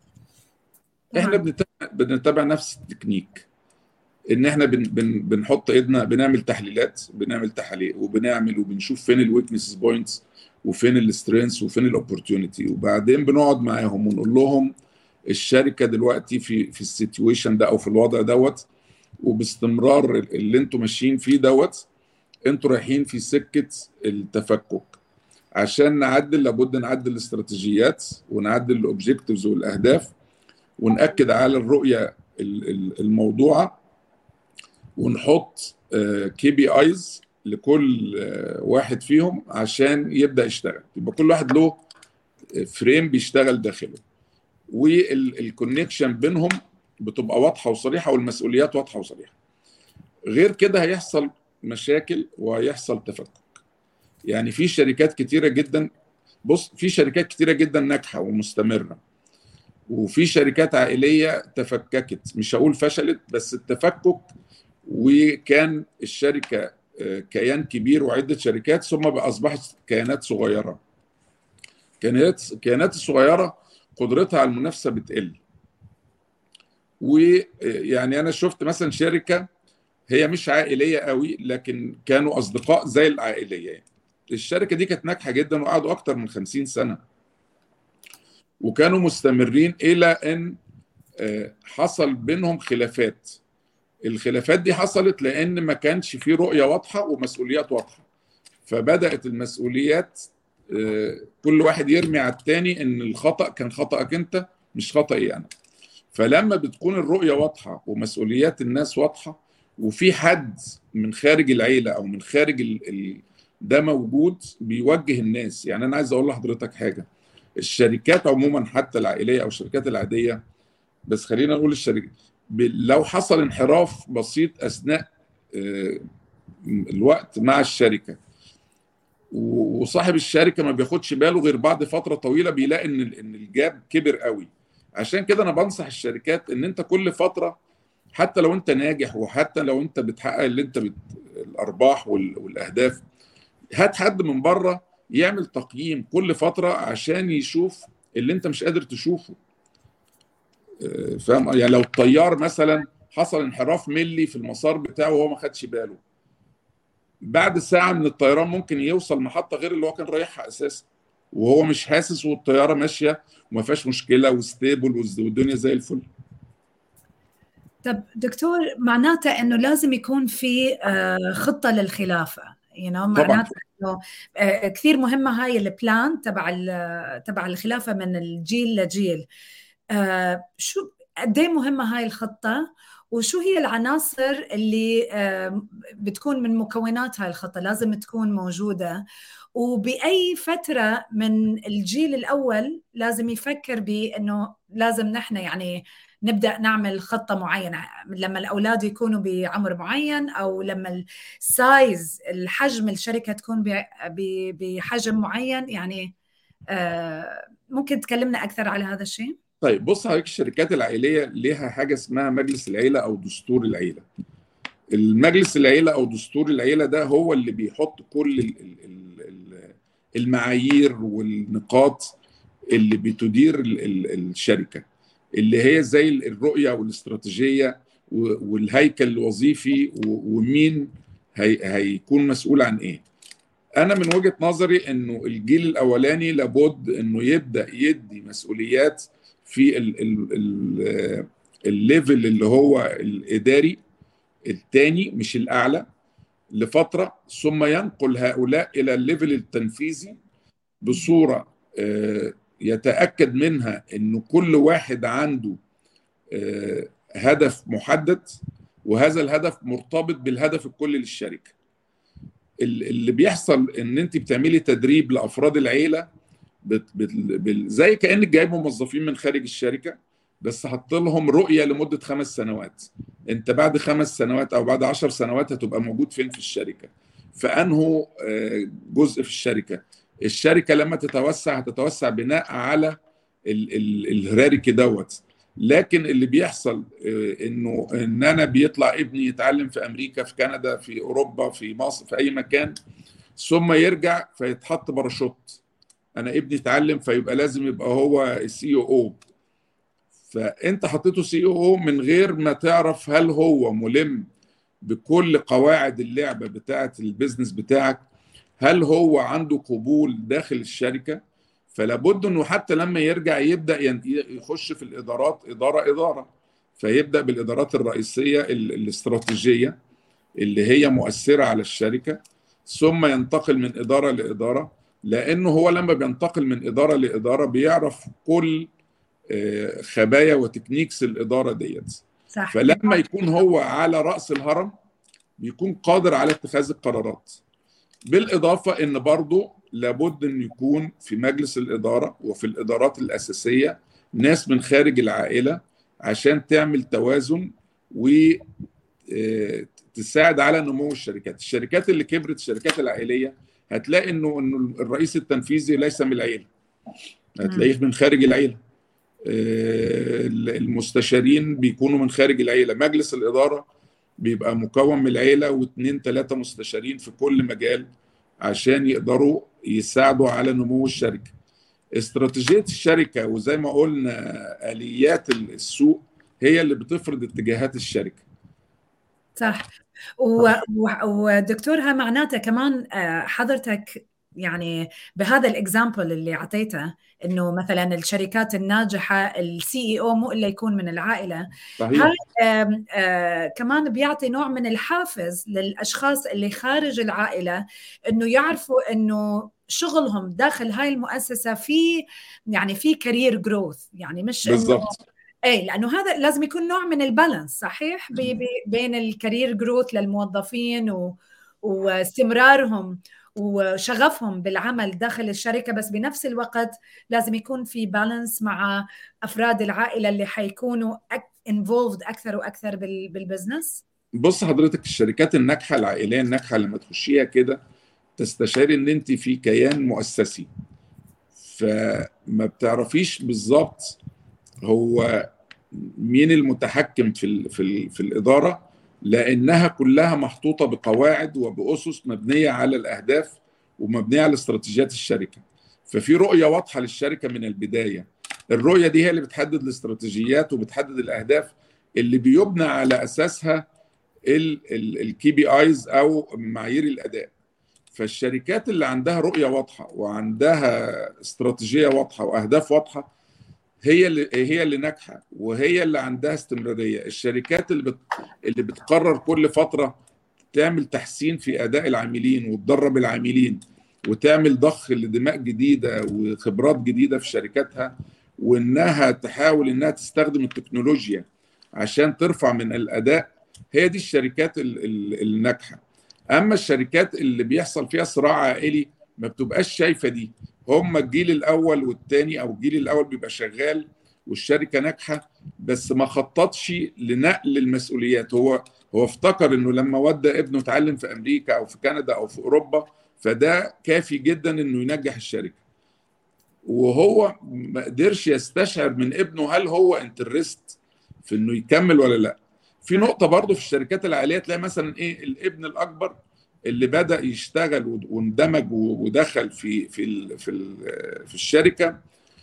S3: احنا بنتابع بنتابع نفس التكنيك ان احنا بن بن بنحط ايدنا بنعمل تحليلات بنعمل تحاليل وبنعمل وبنشوف فين الويكنس بوينتس وفين السترينثs وفين الاوبورتيونيتي وبعدين بنقعد معاهم ونقول لهم الشركه دلوقتي في في السيتويشن ده او في الوضع دوت وباستمرار اللي انتم ماشيين فيه دوت انتوا رايحين في سكه التفكك عشان نعدل لابد نعدل الاستراتيجيات ونعدل الاوبجكتيفز والاهداف ونأكد على الرؤيه الموضوعه ونحط كي بي ايز لكل واحد فيهم عشان يبدا يشتغل يبقى كل واحد له فريم بيشتغل داخله والكونكشن بينهم بتبقى واضحه وصريحه والمسؤوليات واضحه وصريحه غير كده هيحصل مشاكل وهيحصل تفكك يعني في شركات كتيره جدا بص في شركات كتيره جدا ناجحه ومستمره وفي شركات عائليه تفككت مش هقول فشلت بس التفكك وكان الشركه كيان كبير وعده شركات ثم اصبحت كيانات صغيره كيانات الكيانات الصغيره قدرتها على المنافسه بتقل ويعني انا شفت مثلا شركه هي مش عائليه قوي لكن كانوا اصدقاء زي العائليه يعني. الشركه دي كانت ناجحه جدا وقعدوا اكتر من 50 سنه وكانوا مستمرين الى ان حصل بينهم خلافات الخلافات دي حصلت لان ما كانش في رؤيه واضحه ومسؤوليات واضحه فبدات المسؤوليات آه، كل واحد يرمي على الثاني ان الخطا كان خطاك انت مش خطأي انا فلما بتكون الرؤيه واضحه ومسؤوليات الناس واضحه وفي حد من خارج العيله او من خارج ال... ال... ده موجود بيوجه الناس يعني انا عايز اقول لحضرتك حاجه الشركات عموما حتى العائليه او الشركات العاديه بس خلينا نقول الشركات لو حصل انحراف بسيط اثناء آه، الوقت مع الشركه وصاحب الشركه ما بياخدش باله غير بعد فتره طويله بيلاقي ان ان الجاب كبر قوي عشان كده انا بنصح الشركات ان انت كل فتره حتى لو انت ناجح وحتى لو انت بتحقق اللي انت بت... الارباح وال... والاهداف هات حد من بره يعمل تقييم كل فتره عشان يشوف اللي انت مش قادر تشوفه آه، فاهم يعني لو الطيار مثلا حصل انحراف ملي في المسار بتاعه وهو ما خدش باله بعد ساعه من الطيران ممكن يوصل محطه غير اللي هو كان رايحها اساسا وهو مش حاسس والطياره ماشيه وما فيهاش مشكله وستيبل والدنيا زي الفل
S1: طب دكتور معناته انه لازم يكون في آه، خطه للخلافه you know معناته انه آه، كثير مهمه هاي البلان تبع تبع الخلافه من الجيل لجيل آه، شو قد ايه مهمه هاي الخطه وشو هي العناصر اللي بتكون من مكونات هاي الخطه لازم تكون موجوده وبأي فترة من الجيل الأول لازم يفكر بأنه لازم نحن يعني نبدا نعمل خطه معينه لما الاولاد يكونوا بعمر معين او لما السايز الحجم الشركه تكون بحجم معين يعني آه، ممكن تكلمنا اكثر على هذا الشيء
S3: طيب بص حضرتك الشركات العائليه ليها حاجه اسمها مجلس العيله او دستور العيله المجلس العيله او دستور العيله ده هو اللي بيحط كل المعايير والنقاط اللي بتدير الشركه اللي هي زي الرؤيه والاستراتيجيه والهيكل الوظيفي ومين هي هيكون مسؤول عن ايه انا من وجهه نظري انه الجيل الاولاني لابد انه يبدا يدي مسؤوليات في الليفل اللي هو الاداري الثاني مش الاعلى لفتره ثم ينقل هؤلاء الى الليفل التنفيذي بصوره آه، يتاكد منها انه كل واحد عنده آه، هدف محدد وهذا الهدف مرتبط بالهدف الكلي للشركه اللي بيحصل ان انت بتعملي تدريب لافراد العيله بت بت زي كانك جايب موظفين من خارج الشركه بس حط لهم رؤيه لمده خمس سنوات انت بعد خمس سنوات او بعد عشر سنوات هتبقى موجود فين في الشركه فانه آه، جزء في الشركه الشركه لما تتوسع هتتوسع بناء على الهراركي دوت لكن اللي بيحصل آه، انه ان انا بيطلع ابني يتعلم في امريكا في كندا في اوروبا في مصر في اي مكان ثم يرجع فيتحط باراشوت انا ابني اتعلم فيبقى لازم يبقى هو السي او فانت حطيته سي او من غير ما تعرف هل هو ملم بكل قواعد اللعبه بتاعه البيزنس بتاعك هل هو عنده قبول داخل الشركه فلا بد انه حتى لما يرجع يبدا يخش في الادارات اداره اداره فيبدا بالادارات الرئيسيه الاستراتيجيه اللي هي مؤثره على الشركه ثم ينتقل من اداره لاداره لانه هو لما بينتقل من اداره لاداره بيعرف كل آه، خبايا وتكنيكس الاداره ديت صح. فلما يكون هو على راس الهرم بيكون قادر على اتخاذ القرارات بالاضافه ان برضه لابد ان يكون في مجلس الاداره وفي الادارات الاساسيه ناس من خارج العائله عشان تعمل توازن و آه، تساعد على نمو الشركات الشركات اللي كبرت الشركات العائليه هتلاقي انه انه الرئيس التنفيذي ليس من العيله هتلاقيه من خارج العيله آه، المستشارين بيكونوا من خارج العيله مجلس الاداره بيبقى مكون من العيله واثنين ثلاثه مستشارين في كل مجال عشان يقدروا يساعدوا على نمو الشركه استراتيجيه الشركه وزي ما قلنا اليات السوق هي اللي بتفرض اتجاهات الشركه
S1: صح ودكتورها معناتها كمان آه، حضرتك يعني بهذا الاكزامبل اللي اعطيته انه مثلا الشركات الناجحه السي اي او مو الا يكون من العائله
S3: صحيح
S1: هاي آم آم كمان بيعطي نوع من الحافز للاشخاص اللي خارج العائله انه يعرفوا انه شغلهم داخل هاي المؤسسه في يعني في كارير جروث يعني مش
S3: بالضبط
S1: اي لانه هذا لازم يكون نوع من البالانس صحيح بي بي بين الكارير جروث للموظفين و واستمرارهم وشغفهم بالعمل داخل الشركه بس بنفس الوقت لازم يكون في بالانس مع افراد العائله اللي حيكونوا انفولفد اكثر واكثر بالبزنس
S3: بص حضرتك الشركات الناجحه العائليه الناجحه لما تخشيها كده تستشعري ان انت في كيان مؤسسي فما بتعرفيش بالظبط هو مين المتحكم في ال في ال في الاداره لانها كلها محطوطه بقواعد وباسس مبنيه على الاهداف ومبنيه على استراتيجيات الشركه ففي رؤيه واضحه للشركه من البدايه الرؤيه دي هي اللي بتحدد الاستراتيجيات وبتحدد الاهداف اللي بيبنى على اساسها الكي بي ايز او معايير الاداء فالشركات اللي عندها رؤيه واضحه وعندها استراتيجيه واضحه واهداف واضحه هي اللي هي اللي ناجحه وهي اللي عندها استمراريه الشركات اللي بت... اللي بتقرر كل فتره تعمل تحسين في اداء العاملين وتدرب العاملين وتعمل ضخ لدماء جديده وخبرات جديده في شركاتها وانها تحاول انها تستخدم التكنولوجيا عشان ترفع من الاداء هي دي الشركات الناجحه اما الشركات اللي بيحصل فيها صراع عائلي ما بتبقاش شايفه دي هم الجيل الاول والثاني او الجيل الاول بيبقى شغال والشركه ناجحه بس ما خططش لنقل المسؤوليات هو هو افتكر انه لما ودى ابنه اتعلم في امريكا او في كندا او في اوروبا فده كافي جدا انه ينجح الشركه وهو ما قدرش يستشعر من ابنه هل هو انترست في انه يكمل ولا لا في نقطه برضه في الشركات العاليه تلاقي مثلا ايه الابن الاكبر اللي بدا يشتغل واندمج ودخل في في في في الشركه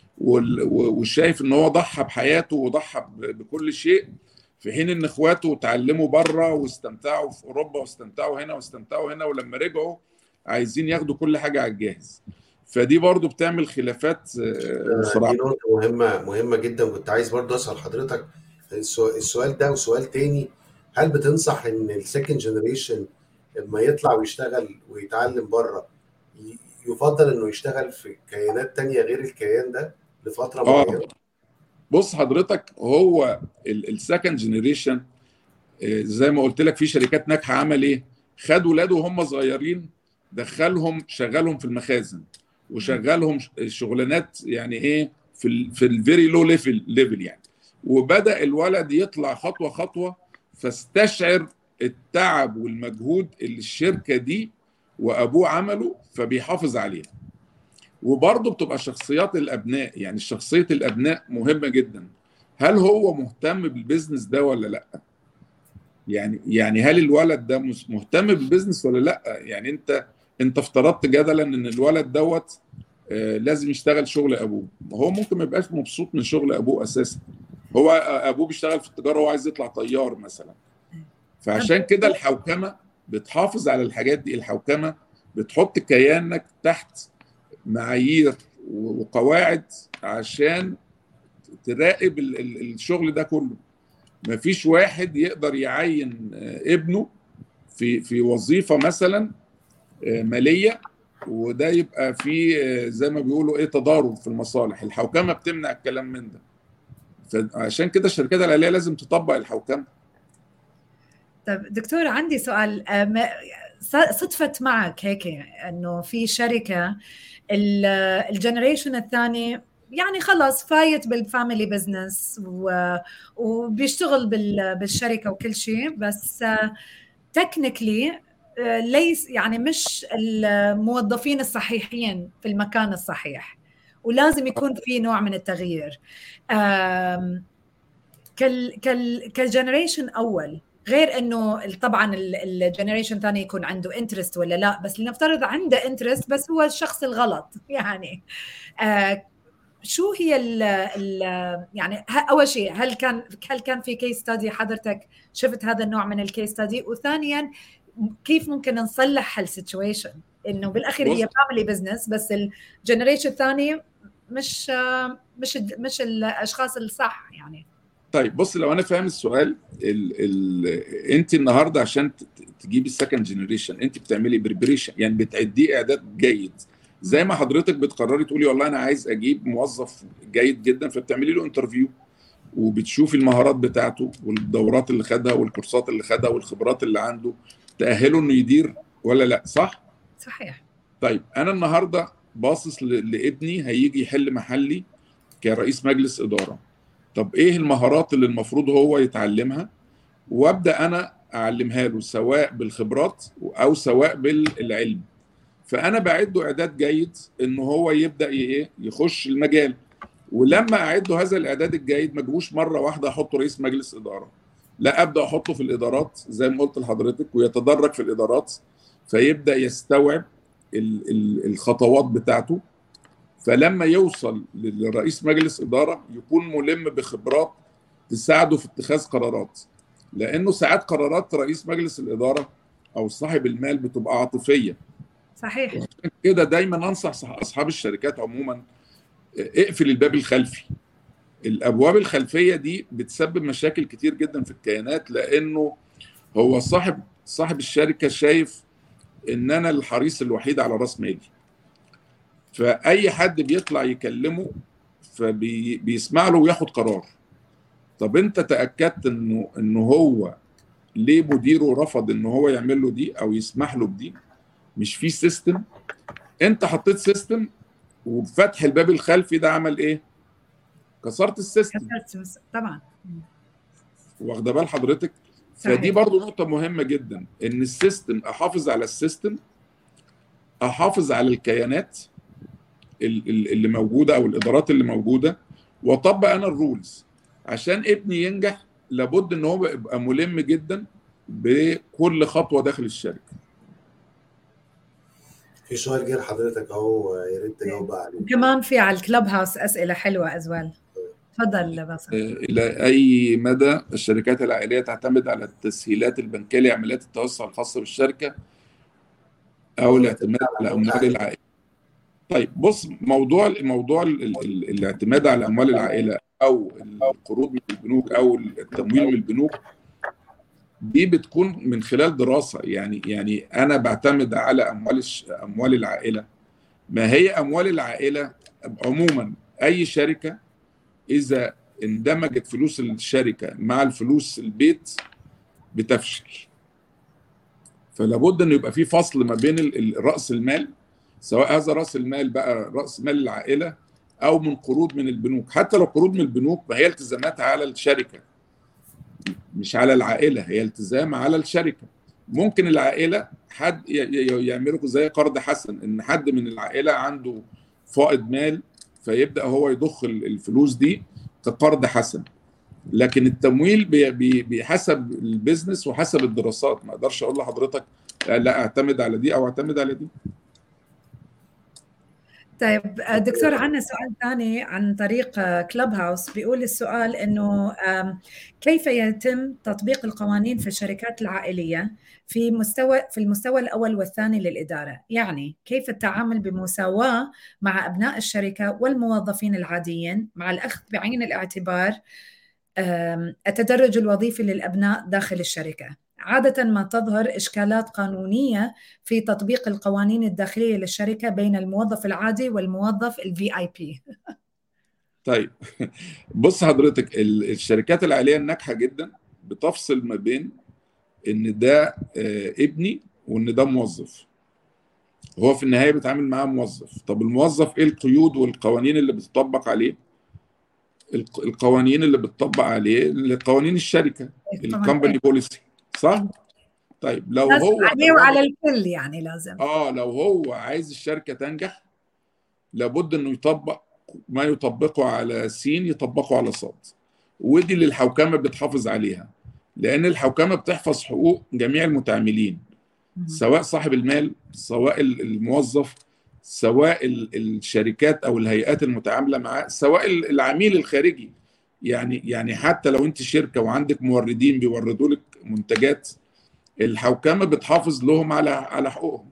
S3: وشايف ان هو ضحى بحياته وضحى بكل شيء في حين ان اخواته اتعلموا بره واستمتعوا في اوروبا واستمتعوا هنا واستمتعوا هنا ولما رجعوا عايزين ياخدوا كل حاجه على الجاهز فدي برضو بتعمل خلافات
S2: صراحه دي نقطه مهمه مهمه جدا كنت عايز برضو اسال حضرتك السؤال ده وسؤال تاني هل بتنصح ان السكند جنريشن لما يطلع ويشتغل ويتعلم بره يفضل انه يشتغل في كيانات تانية غير الكيان ده لفتره معينه
S3: بص حضرتك هو السكند جنريشن زي ما قلت لك في شركات ناجحه عمل ايه؟ خد ولاده وهم صغيرين دخلهم شغلهم في المخازن وشغلهم شغلانات يعني ايه في ال في الفيري لو ليفل ليفل يعني وبدا الولد يطلع خطوه خطوه فاستشعر التعب والمجهود اللي الشركه دي وابوه عمله فبيحافظ عليها وبرضه بتبقى شخصيات الابناء يعني شخصيه الابناء مهمه جدا هل هو مهتم بالبيزنس ده ولا لا يعني يعني هل الولد ده مهتم بالبيزنس ولا لا يعني انت انت افترضت جدلا ان الولد دوت لازم يشتغل شغل ابوه هو ممكن ما يبقاش مبسوط من شغل ابوه اساسا هو ابوه بيشتغل في التجاره وهو عايز يطلع طيار مثلا فعشان كده الحوكمه بتحافظ على الحاجات دي الحوكمه بتحط كيانك تحت معايير وقواعد عشان تراقب الشغل ده كله مفيش واحد يقدر يعين ابنه في في وظيفه مثلا ماليه وده يبقى في زي ما بيقولوا ايه تضارب في المصالح الحوكمه بتمنع الكلام من ده فعشان كده الشركات العاليه لازم تطبق الحوكمه
S1: طيب دكتور عندي سؤال صدفت معك هيك انه في شركه الجنريشن الثاني يعني خلص فايت بالفاميلي بزنس وبيشتغل بالشركه وكل شيء بس تكنيكلي ليس يعني مش الموظفين الصحيحين في المكان الصحيح ولازم يكون في نوع من التغيير كال كال كجنريشن اول غير انه طبعا الجنريشن الثاني يكون عنده انترست ولا لا بس لنفترض عنده انترست بس هو الشخص الغلط يعني آه شو هي ال ال يعني اول شيء هل كان هل كان في كيس ستادي حضرتك شفت هذا النوع من الكيس ستادي وثانيا كيف ممكن نصلح هالسيتويشن انه بالاخير هي فاميلي بزنس بس الجنريشن الثاني مش مش مش الاشخاص الصح يعني
S3: طيب بص لو انا فاهم السؤال ال ال انت النهارده عشان تجيبي السكند جنريشن انت بتعملي بريبريشن يعني بتعديه اعداد جيد زي ما حضرتك بتقرري تقولي والله انا عايز اجيب موظف جيد جدا فبتعملي له انترفيو وبتشوفي المهارات بتاعته والدورات اللي خدها والكورسات اللي خدها والخبرات اللي عنده تاهله انه يدير ولا لا صح؟
S1: صحيح
S3: طيب انا النهارده باصص لابني هيجي يحل محلي كرئيس مجلس اداره طب ايه المهارات اللي المفروض هو يتعلمها وابدا انا اعلمها له سواء بالخبرات او سواء بالعلم فانا بعده اعداد جيد ان هو يبدا ايه يخش المجال ولما اعده هذا الاعداد الجيد ما اجيبوش مره واحده احطه رئيس مجلس اداره لا ابدا احطه في الادارات زي ما قلت لحضرتك ويتدرج في الادارات فيبدا يستوعب الخطوات بتاعته فلما يوصل لرئيس مجلس اداره يكون ملم بخبرات تساعده في اتخاذ قرارات لانه ساعات قرارات رئيس مجلس الاداره او صاحب المال بتبقى عاطفيه
S1: صحيح
S3: كده دايما انصح اصحاب الشركات عموما اقفل الباب الخلفي الابواب الخلفيه دي بتسبب مشاكل كتير جدا في الكيانات لانه هو صاحب صاحب الشركه شايف ان انا الحريص الوحيد على راس مالي فاي حد بيطلع يكلمه فبيسمع له وياخد قرار طب انت تاكدت انه انه هو ليه مديره رفض ان هو يعمل له دي او يسمح له بدي مش في سيستم انت حطيت سيستم وفتح الباب الخلفي ده عمل ايه كسرت السيستم
S1: طبعا
S3: واخده بال حضرتك فدي برضو نقطة مهمة جدا ان السيستم احافظ على السيستم احافظ على الكيانات اللي موجودة او الادارات اللي موجودة واطبق انا الرولز عشان ابني ينجح لابد ان هو يبقى ملم جدا بكل خطوة داخل الشركة
S2: في سؤال جه لحضرتك اهو يا ريت تجاوب عليه
S1: كمان في على الكلب هاوس اسئله حلوه ازوال تفضل باسل
S3: الى اي مدى الشركات العائليه تعتمد على التسهيلات البنكيه لعمليات التوسع الخاصه بالشركه او الاعتماد على اموال العائله طيب بص موضوع موضوع الاعتماد على اموال العائله او القروض من البنوك او التمويل من البنوك دي بتكون من خلال دراسه يعني يعني انا بعتمد على اموال اموال العائله ما هي اموال العائله عموما اي شركه اذا اندمجت فلوس الشركه مع الفلوس البيت بتفشل فلابد انه يبقى في فصل ما بين راس المال سواء هذا راس المال بقى راس مال العائله او من قروض من البنوك حتى لو قروض من البنوك ما هي التزاماتها على الشركه مش على العائله هي التزام على الشركه ممكن العائله حد يعملوا زي قرض حسن ان حد من العائله عنده فائض مال فيبدا هو يضخ الفلوس دي كقرض حسن لكن التمويل بحسب البيزنس وحسب الدراسات ما اقدرش اقول لحضرتك لا اعتمد على دي او اعتمد على دي
S1: طيب دكتور عندنا سؤال ثاني عن طريق كلب هاوس بيقول السؤال انه كيف يتم تطبيق القوانين في الشركات العائليه في مستوى في المستوى الاول والثاني للاداره، يعني كيف التعامل بمساواه مع ابناء الشركه والموظفين العاديين مع الاخذ بعين الاعتبار التدرج الوظيفي للابناء داخل الشركه. عادة ما تظهر إشكالات قانونية في تطبيق القوانين الداخلية للشركة بين الموظف العادي والموظف الفي اي بي
S3: طيب بص حضرتك الشركات العائلية الناجحة جدا بتفصل ما بين ان ده ابني وان ده موظف هو في النهايه بيتعامل معاه موظف طب الموظف ايه القيود والقوانين اللي بتطبق عليه القوانين اللي بتطبق عليه قوانين الشركه الكومباني بوليسي صح؟ طيب لو هو
S1: عليه وعلى الكل يعني لازم
S3: اه لو هو عايز الشركه تنجح لابد انه يطبق ما يطبقه على سين يطبقه على صاد ودي اللي الحوكمه بتحافظ عليها لان الحوكمه بتحفظ حقوق جميع المتعاملين سواء صاحب المال سواء الموظف سواء الشركات او الهيئات المتعامله معاه سواء العميل الخارجي يعني يعني حتى لو انت شركه وعندك موردين بيوردوا لك منتجات الحوكمه بتحافظ لهم على على حقوقهم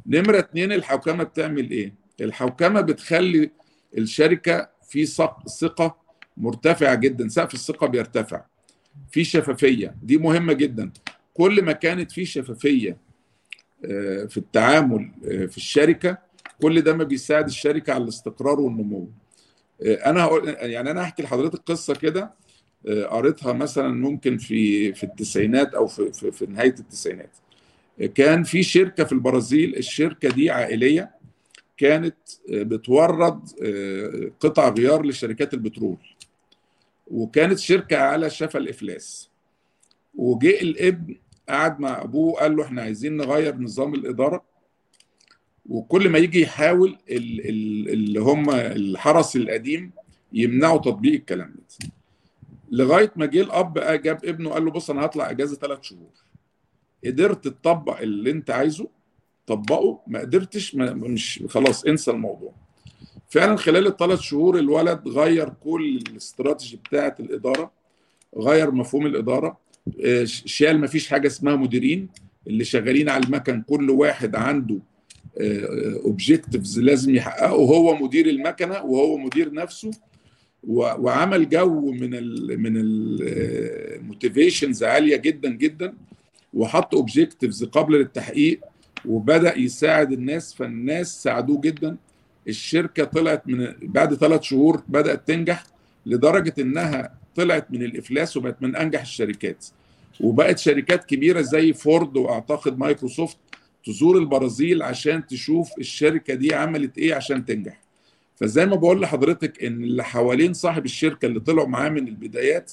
S3: نمره اتنين الحوكمه بتعمل ايه؟ الحوكمه بتخلي الشركه في ثقه مرتفعه جدا سقف الثقه بيرتفع في شفافيه دي مهمه جدا كل ما كانت في شفافيه آه، في التعامل آه، في الشركه كل ده ما بيساعد الشركه على الاستقرار والنمو آه، انا هقول يعني انا هحكي لحضرتك قصه كده قريتها مثلا ممكن في في التسعينات او في في, في نهايه التسعينات كان في شركه في البرازيل الشركه دي عائليه كانت بتورد قطع غيار لشركات البترول وكانت شركه على شفا الافلاس وجه الابن قعد مع ابوه قال له احنا عايزين نغير نظام الاداره وكل ما يجي يحاول اللي هم الحرس القديم يمنعوا تطبيق الكلام ده لغايه ما جه الاب جاب ابنه قال له بص انا هطلع اجازه ثلاث شهور قدرت تطبق اللي انت عايزه طبقه ما قدرتش ما مش خلاص انسى الموضوع فعلا خلال الثلاث شهور الولد غير كل الاستراتيجي بتاعه الاداره غير مفهوم الاداره آه، شال ما فيش حاجه اسمها مديرين اللي شغالين على المكن كل واحد عنده اوبجكتيفز لازم يحققه هو مدير المكنه وهو مدير نفسه وعمل جو من ال من الموتيفيشنز عاليه جدا جدا وحط اوبجكتيفز قبل التحقيق وبدا يساعد الناس فالناس ساعدوه جدا الشركه طلعت من بعد ثلاث شهور بدات تنجح لدرجه انها طلعت من الافلاس وبقت من انجح الشركات وبقت شركات كبيره زي فورد واعتقد مايكروسوفت تزور البرازيل عشان تشوف الشركه دي عملت ايه عشان تنجح فزي ما بقول لحضرتك ان اللي حوالين صاحب الشركه اللي طلعوا معاه من البدايات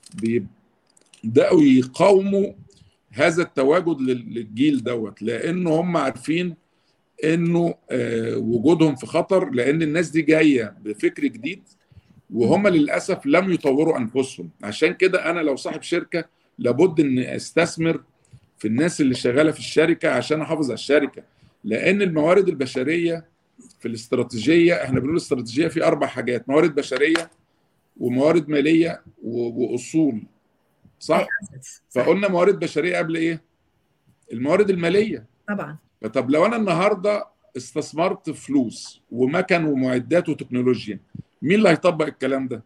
S3: بيبداوا يقاوموا هذا التواجد للجيل دوت لان هم عارفين انه آه، وجودهم في خطر لان الناس دي جايه بفكر جديد وهم للاسف لم يطوروا انفسهم عشان كده انا لو صاحب شركه لابد ان استثمر في الناس اللي شغاله في الشركه عشان احافظ على الشركه لان الموارد البشريه في الاستراتيجيه احنا بنقول الاستراتيجيه في اربع حاجات موارد بشريه وموارد ماليه واصول صح فقلنا موارد بشريه قبل ايه الموارد الماليه
S1: طبعا
S3: طب لو انا النهارده استثمرت فلوس ومكن ومعدات وتكنولوجيا مين اللي هيطبق الكلام ده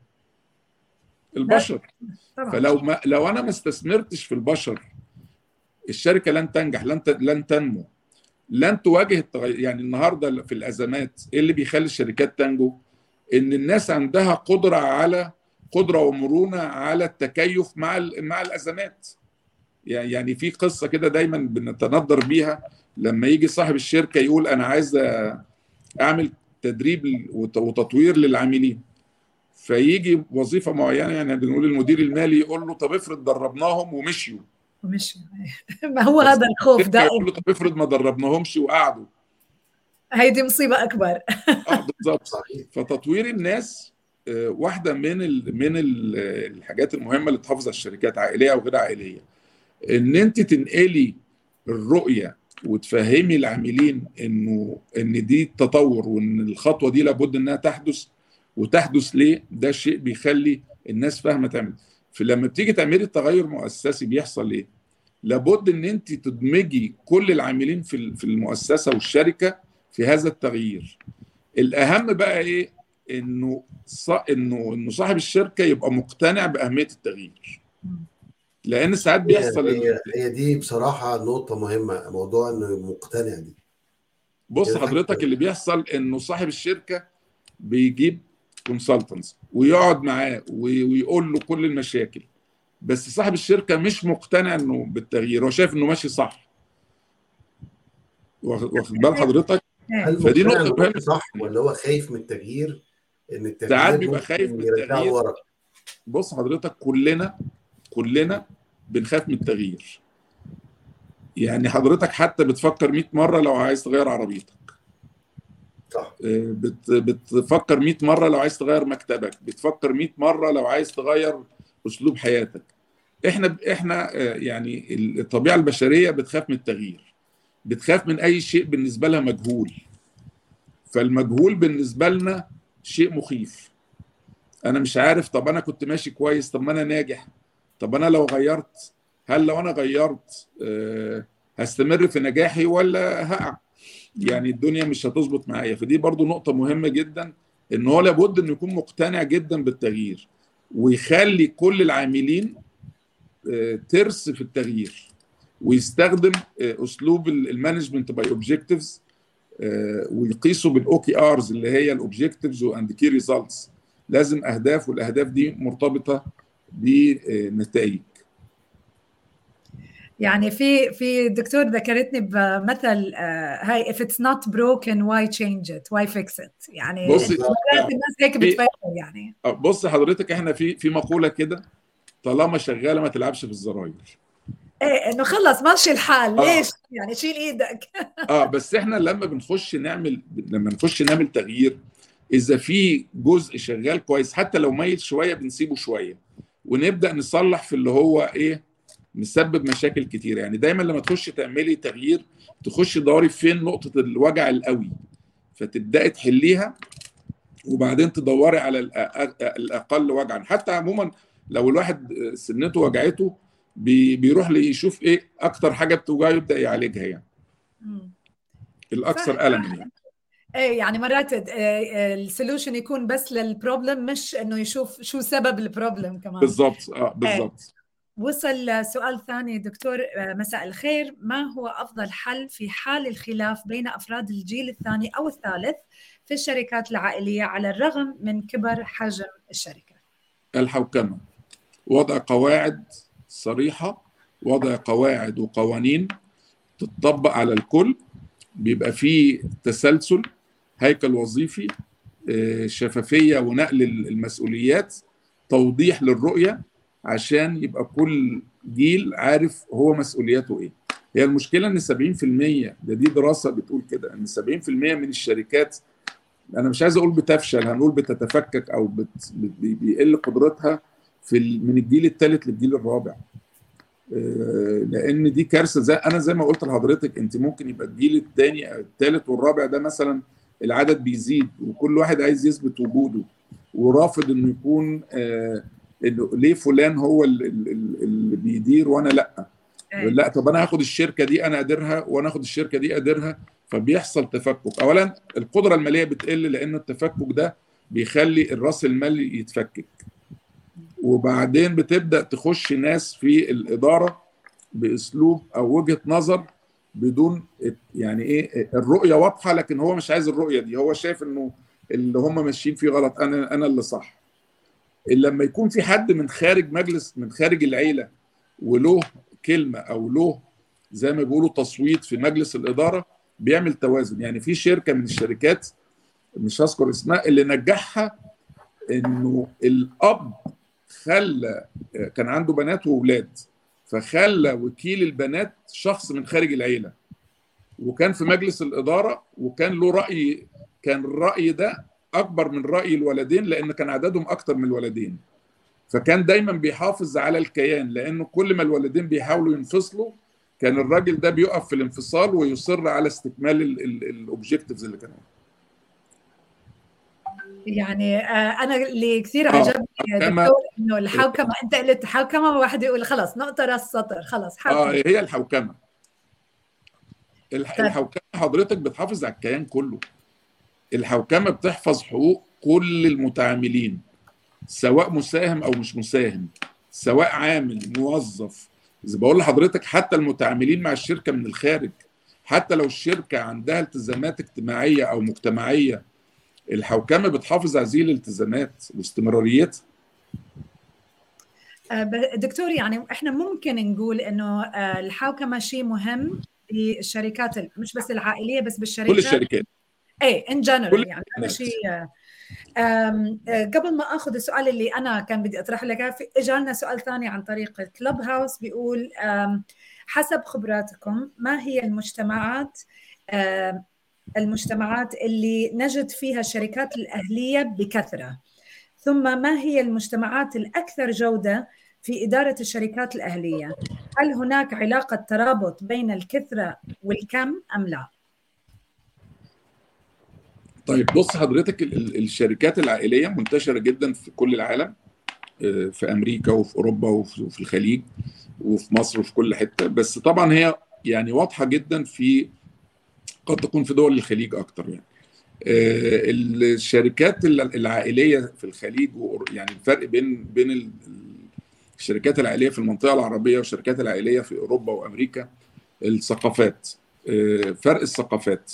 S3: البشر طبعا. فلو ما لو انا ما استثمرتش في البشر الشركه لن تنجح لن لن تنمو لن تواجه التغير يعني النهارده في الازمات ايه اللي بيخلي الشركات تنجو ان الناس عندها قدره على قدره ومرونه على التكيف مع مع الازمات يعني في قصه كده دايما بنتندر بيها لما يجي صاحب الشركه يقول انا عايز اعمل تدريب وتطوير للعاملين فيجي وظيفه معينه يعني بنقول المدير المالي يقول له طب افرض دربناهم ومشيوا
S1: ومشيوا ما هو هذا الخوف ده
S3: يقول له طب افرض ما دربناهمش وقعدوا
S1: هيدي مصيبه اكبر
S3: اه بالظبط فتطوير الناس آه، واحده من ال من ال الحاجات المهمه اللي تحافظ على الشركات عائليه او غير عائليه ان انت تنقلي الرؤيه وتفهمي العاملين انه ان دي التطور وان الخطوه دي لابد انها تحدث وتحدث ليه ده شيء بيخلي الناس فاهمه تعمل فلما بتيجي تعملي التغير مؤسسي بيحصل ايه لابد ان انت تدمجي كل العاملين في في المؤسسه والشركه في هذا التغيير الاهم بقى ايه انه انه انه صاحب الشركه يبقى مقتنع باهميه التغيير لان ساعات بيحصل
S2: هي, هي دي بصراحه نقطه مهمه موضوع انه مقتنع دي
S3: بص حضرتك اللي بيحصل انه صاحب الشركه بيجيب كونسلتنتس ويقعد معاه ويقول له كل المشاكل بس صاحب الشركه مش مقتنع انه بالتغيير هو شايف انه ماشي صح واخد بال حضرتك
S2: فدي نقطه مهمه صح ولا هو خايف من التغيير
S3: ان التغيير ساعات بيبقى خايف من التغيير بص حضرتك كلنا كلنا بنخاف من التغيير يعني حضرتك حتى بتفكر 100 مره لو عايز تغير عربيتك صح آه، بت بتفكر 100 مره لو عايز تغير مكتبك بتفكر 100 مره لو عايز تغير اسلوب حياتك احنا احنا آه، يعني الطبيعه البشريه بتخاف من التغيير بتخاف من اي شيء بالنسبه لها مجهول فالمجهول بالنسبه لنا شيء مخيف انا مش عارف طب انا كنت ماشي كويس طب ما انا ناجح طب انا لو غيرت هل لو انا غيرت آه، هستمر في نجاحي ولا هقع يعني الدنيا مش هتظبط معايا فدي برضو نقطه مهمه جدا ان هو لابد انه يكون مقتنع جدا بالتغيير ويخلي كل العاملين آه، ترس في التغيير ويستخدم آه، اسلوب المانجمنت باي اوبجكتيفز ويقيسوا بالاو كي ارز اللي هي الاوبجكتيفز واند كي ريزلتس لازم اهداف والاهداف دي مرتبطه بنتائج
S1: يعني في في دكتور ذكرتني بمثل آه، هاي if it's not broken why change it why fix it يعني
S3: بصي
S1: الناس هيك بتفكر يعني
S3: بص حضرتك احنا في في مقوله كده طالما شغاله ما تلعبش في الزراير
S1: ايه انه خلص ماشي الحال آه. ليش يعني شيل ايدك
S3: اه بس احنا لما بنخش نعمل لما نخش نعمل تغيير اذا في جزء شغال كويس حتى لو ميت شويه بنسيبه شويه ونبدا نصلح في اللي هو ايه مسبب مشاكل كتير يعني دايما لما تخش تعملي تغيير تخش تدوري فين نقطه الوجع القوي فتبداي تحليها وبعدين تدوري على الاقل وجعا حتى عموما لو الواحد سنته وجعته بيروح يشوف ايه اكتر حاجه بتوجعه يبدا يعالجها يعني الاكثر الما يعني
S1: ايه يعني مرات السولوشن يكون بس للبروبلم مش انه يشوف شو سبب البروبلم كمان
S3: بالضبط اه بالضبط
S1: وصل سؤال ثاني دكتور مساء الخير ما هو افضل حل في حال الخلاف بين افراد الجيل الثاني او الثالث في الشركات العائليه على الرغم من كبر حجم الشركه
S3: الحوكمه وضع قواعد صريحه وضع قواعد وقوانين تطبق على الكل بيبقى فيه تسلسل هيكل وظيفي شفافيه ونقل المسؤوليات توضيح للرؤيه عشان يبقى كل جيل عارف هو مسؤولياته ايه هي المشكله ان 70% ده دي دراسه بتقول كده ان 70% من الشركات انا مش عايز اقول بتفشل هنقول بتتفكك او بت بيقل قدرتها في من الجيل الثالث للجيل الرابع لان دي كارثه زي انا زي ما قلت لحضرتك انت ممكن يبقى الجيل الثاني الثالث والرابع ده مثلا العدد بيزيد وكل واحد عايز يثبت وجوده ورافض انه يكون انه ليه فلان هو اللي بيدير وانا لا لا طب انا هاخد الشركه دي انا اديرها وانا اخد الشركه دي اديرها فبيحصل تفكك اولا القدره الماليه بتقل لان التفكك ده بيخلي الراس المالي يتفكك وبعدين بتبدا تخش ناس في الاداره باسلوب او وجهه نظر بدون يعني ايه الرؤيه واضحه لكن هو مش عايز الرؤيه دي هو شايف انه اللي هم ماشيين فيه غلط انا انا اللي صح لما يكون في حد من خارج مجلس من خارج العيله وله كلمه او له زي ما بيقولوا تصويت في مجلس الاداره بيعمل توازن يعني في شركه من الشركات مش هذكر اسمها اللي نجحها انه الاب خلى كان عنده بنات واولاد فخلى وكيل البنات شخص من خارج العيله وكان في مجلس الاداره وكان له راي كان الراي ده اكبر من راي الولدين لان كان عددهم اكتر من الولدين فكان دايما بيحافظ على الكيان لانه كل ما الولدين بيحاولوا ينفصلوا كان الراجل ده بيقف في الانفصال ويصر على استكمال الاوبجكتيفز اللي كانوا
S1: يعني انا اللي كثير عجبني دكتور انه الحوكمه انت قلت حوكمه واحد يقول خلص نقطه راس سطر خلص
S3: حوكمه اه هي الحوكمه الحوكمه حضرتك بتحافظ على الكيان كله الحوكمه بتحفظ حقوق كل المتعاملين سواء مساهم او مش مساهم سواء عامل موظف اذا بقول لحضرتك حتى المتعاملين مع الشركه من الخارج حتى لو الشركه عندها التزامات اجتماعيه او مجتمعيه الحوكمه بتحافظ على هذه الالتزامات واستمراريتها
S1: دكتور يعني احنا ممكن نقول انه الحوكمه شيء مهم في الشركات مش بس العائليه بس بالشركات
S3: كل الشركات
S1: ايه ان جنرال يعني هذا شيء قبل ما اخذ السؤال اللي انا كان بدي اطرح لك اجى سؤال ثاني عن طريق كلوب هاوس بيقول حسب خبراتكم ما هي المجتمعات المجتمعات اللي نجد فيها الشركات الاهليه بكثره ثم ما هي المجتمعات الاكثر جوده في اداره الشركات الاهليه هل هناك علاقه ترابط بين الكثره والكم ام لا
S3: طيب بص حضرتك الشركات العائليه منتشره جدا في كل العالم في امريكا وفي اوروبا وفي الخليج وفي مصر وفي كل حته بس طبعا هي يعني واضحه جدا في قد تكون في دول الخليج اكتر يعني الشركات العائليه في الخليج يعني الفرق بين بين الشركات العائليه في المنطقه العربيه والشركات العائليه في اوروبا وامريكا الثقافات فرق الثقافات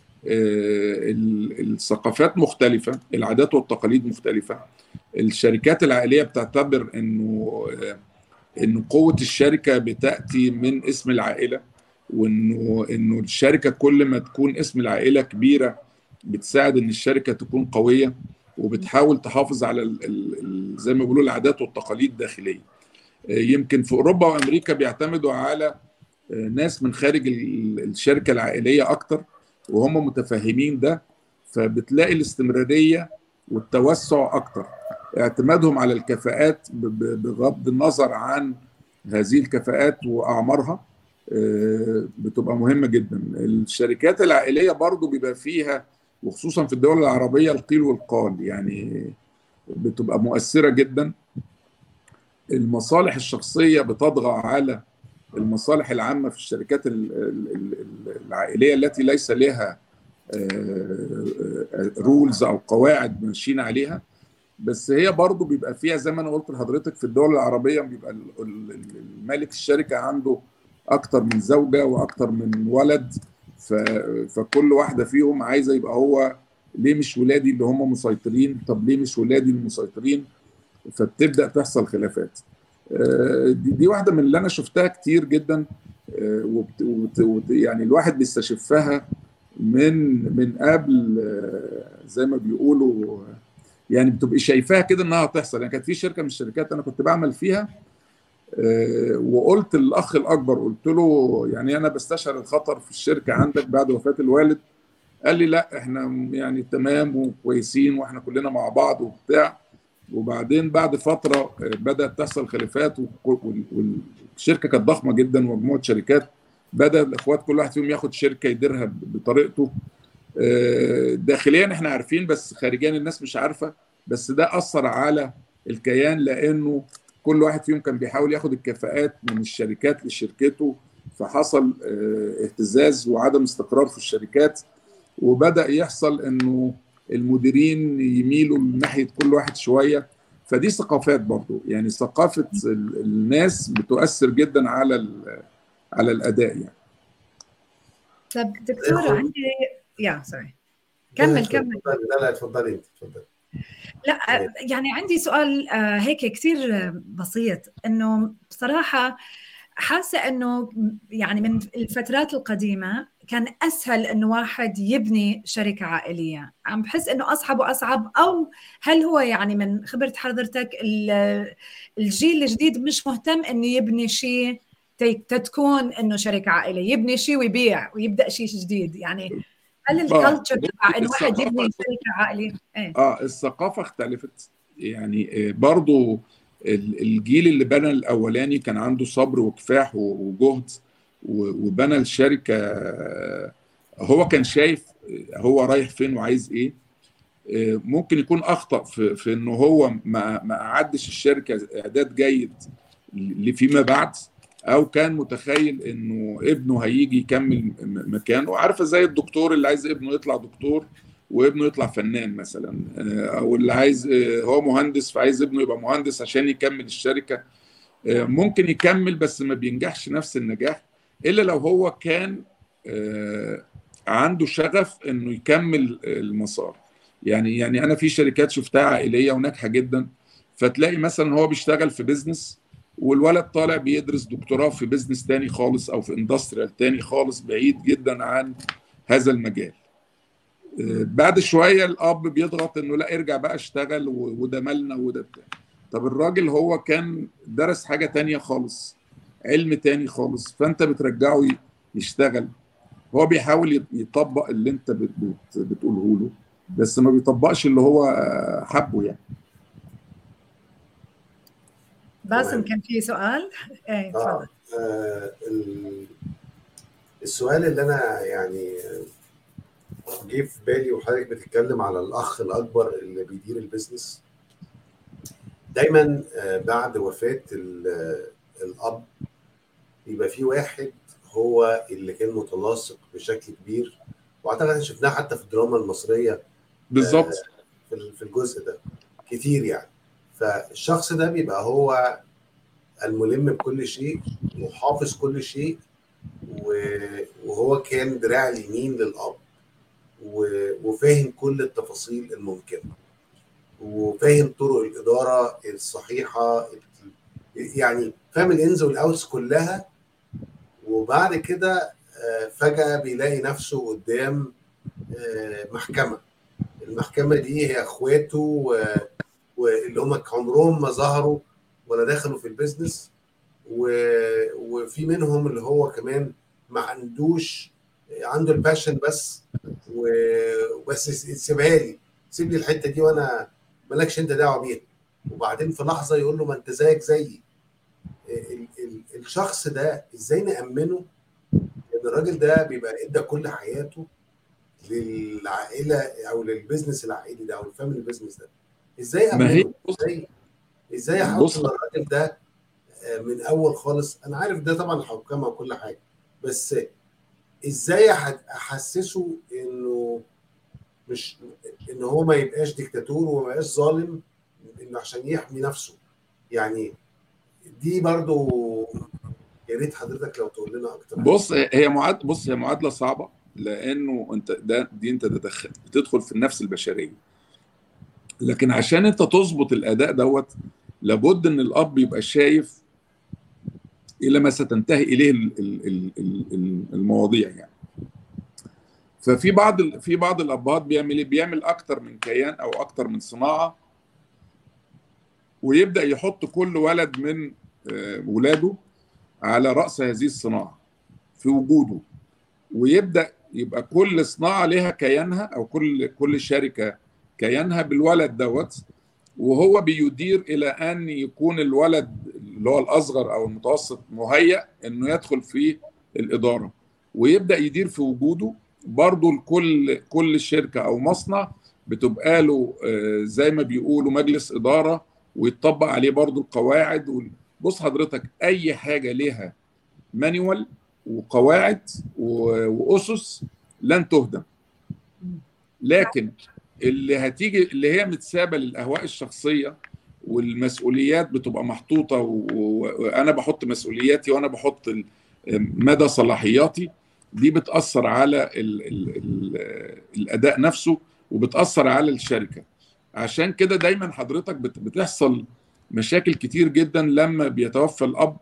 S3: الثقافات مختلفه العادات والتقاليد مختلفه الشركات العائليه بتعتبر انه انه قوه الشركه بتاتي من اسم العائله وانه انه الشركه كل ما تكون اسم العائله كبيره بتساعد ان الشركه تكون قويه وبتحاول تحافظ على ال ال زي ما بيقولوا العادات والتقاليد الداخليه يمكن في اوروبا وامريكا بيعتمدوا على ناس من خارج الشركه العائليه اكتر وهم متفهمين ده فبتلاقي الاستمراريه والتوسع اكتر اعتمادهم على الكفاءات بغض النظر عن هذه الكفاءات واعمارها بتبقى مهمه جدا الشركات العائليه برضو بيبقى فيها وخصوصا في الدول العربيه القيل والقال يعني بتبقى مؤثره جدا المصالح الشخصيه بتطغى على المصالح العامه في الشركات العائليه التي ليس لها رولز او قواعد ماشيين عليها بس هي برضو بيبقى فيها زي ما انا قلت لحضرتك في الدول العربيه بيبقى المالك الشركه عنده اكتر من زوجه واكتر من ولد فكل واحده فيهم عايزه يبقى هو ليه مش ولادي اللي هم مسيطرين طب ليه مش ولادي المسيطرين فبتبدا تحصل خلافات دي, دي واحده من اللي انا شفتها كتير جدا وبت يعني الواحد بيستشفها من من قبل زي ما بيقولوا يعني بتبقي شايفاها كده انها هتحصل يعني كانت في شركه من الشركات انا كنت بعمل فيها وقلت للاخ الاكبر قلت له يعني انا بستشعر الخطر في الشركه عندك بعد وفاه الوالد قال لي لا احنا يعني تمام وكويسين واحنا كلنا مع بعض وبتاع وبعدين بعد فتره بدات تحصل خلافات والشركه كانت ضخمه جدا مجموعه شركات بدا الاخوات كل واحد فيهم ياخد شركه يديرها بطريقته داخليا احنا عارفين بس خارجيا الناس مش عارفه بس ده اثر على الكيان لانه كل واحد فيهم كان بيحاول ياخد الكفاءات من الشركات لشركته فحصل اهتزاز وعدم استقرار في الشركات وبدا يحصل انه المديرين يميلوا ناحيه كل واحد شويه فدي ثقافات برضو يعني ثقافه الناس بتؤثر جدا على على الاداء يعني
S1: طب دكتوره عندي يا سوري كمل كمل
S2: لا لا اتفضلي انت اتفضلي
S1: لا يعني عندي سؤال هيك كثير بسيط انه بصراحه حاسه انه يعني من الفترات القديمه كان اسهل انه واحد يبني شركه عائليه عم بحس انه اصعب واصعب او هل هو يعني من خبره حضرتك الجيل الجديد مش مهتم انه يبني شيء تتكون انه شركه عائليه يبني شيء ويبيع ويبدا شيء جديد يعني هل الكالتشر تبع انه واحد يبني شركه عائليه
S3: ايه؟ اه الثقافه اختلفت يعني برضو الجيل اللي بنى الاولاني كان عنده صبر وكفاح وجهد وبنى الشركه هو كان شايف هو رايح فين وعايز ايه ممكن يكون اخطا في, في انه هو ما ما اعدش الشركه اعداد جيد لفيما بعد او كان متخيل انه ابنه هيجي يكمل مكانه عارفه زي الدكتور اللي عايز ابنه يطلع دكتور وابنه يطلع فنان مثلا او اللي عايز هو مهندس فعايز ابنه يبقى مهندس عشان يكمل الشركه ممكن يكمل بس ما بينجحش نفس النجاح الا لو هو كان عنده شغف انه يكمل المسار يعني يعني انا في شركات شفتها عائليه وناجحه جدا فتلاقي مثلا هو بيشتغل في بيزنس والولد طالع بيدرس دكتوراه في بيزنس تاني خالص او في اندستريال تاني خالص بعيد جدا عن هذا المجال بعد شويه الاب بيضغط انه لا ارجع بقى اشتغل وده مالنا وده بتاع طب الراجل هو كان درس حاجه تانية خالص علم تاني خالص فانت بترجعه يشتغل هو بيحاول يطبق اللي انت بت بت بتقوله له بس ما بيطبقش اللي هو حبه يعني
S1: باسم كان في سؤال؟ ايه
S2: اتفضل آه السؤال اللي انا يعني جه في بالي وحضرتك بتتكلم على الاخ الاكبر اللي بيدير البيزنس دايما بعد وفاه الاب يبقى في واحد هو اللي كان متلاصق بشكل كبير واعتقد احنا شفناها حتى في الدراما المصريه
S3: بالظبط
S2: في في الجزء ده كتير يعني فالشخص ده بيبقى هو الملم بكل شيء وحافظ كل شيء وهو كان دراع اليمين للاب وفاهم كل التفاصيل الممكنه وفاهم طرق الاداره الصحيحه يعني فاهم الانز والاوتس كلها وبعد كده فجاه بيلاقي نفسه قدام محكمه المحكمه دي هي اخواته واللي هم عمرهم ما ظهروا ولا دخلوا في البيزنس وفي منهم اللي هو كمان ما عندوش عنده الباشن بس وبس سيبها لي سيب لي الحته دي وانا مالكش انت دعوه بيها وبعدين في لحظه يقول له ما انت زيك زيي ال ال الشخص ده ازاي نامنه ان الراجل ده بيبقى ادى كل حياته للعائله او للبزنس العائلي ده او الفاميلي بزنس ده ازاي امنه ازاي ازاي احط الراجل ده من اول خالص انا عارف ده طبعا حكامه وكل حاجه بس ازاي احسسه انه مش ان هو ما يبقاش ديكتاتور وما يبقاش ظالم انه عشان يحمي نفسه يعني دي برضو يا ريت حضرتك لو تقول لنا اكتر
S3: بص هي معاد بص هي معادله صعبه لانه انت ده دي انت تدخل بتدخل في النفس البشريه لكن عشان انت تظبط الاداء دوت لابد ان الاب يبقى شايف الى ما ستنتهي اليه المواضيع يعني ففي بعض في بعض الابهات بيعمل ايه بيعمل اكتر من كيان او اكتر من صناعه ويبدا يحط كل ولد من ولاده على راس هذه الصناعه في وجوده ويبدا يبقى كل صناعه لها كيانها او كل كل شركه كيانها بالولد دوت وهو بيدير الى ان يكون الولد اللي هو الاصغر او المتوسط مهيأ انه يدخل في الاداره ويبدا يدير في وجوده برضه لكل كل شركه او مصنع بتبقى له زي ما بيقولوا مجلس اداره ويطبق عليه برضه القواعد بص حضرتك اي حاجه ليها مانيوال وقواعد واسس لن تهدم لكن اللي هتيجي اللي هي متسابه للاهواء الشخصيه والمسؤوليات بتبقى محطوطه وانا بحط مسؤولياتي وانا بحط مدى صلاحياتي دي بتاثر على ال ال ال الاداء نفسه وبتاثر على الشركه عشان كده دايما حضرتك بتحصل مشاكل كتير جدا لما بيتوفى الاب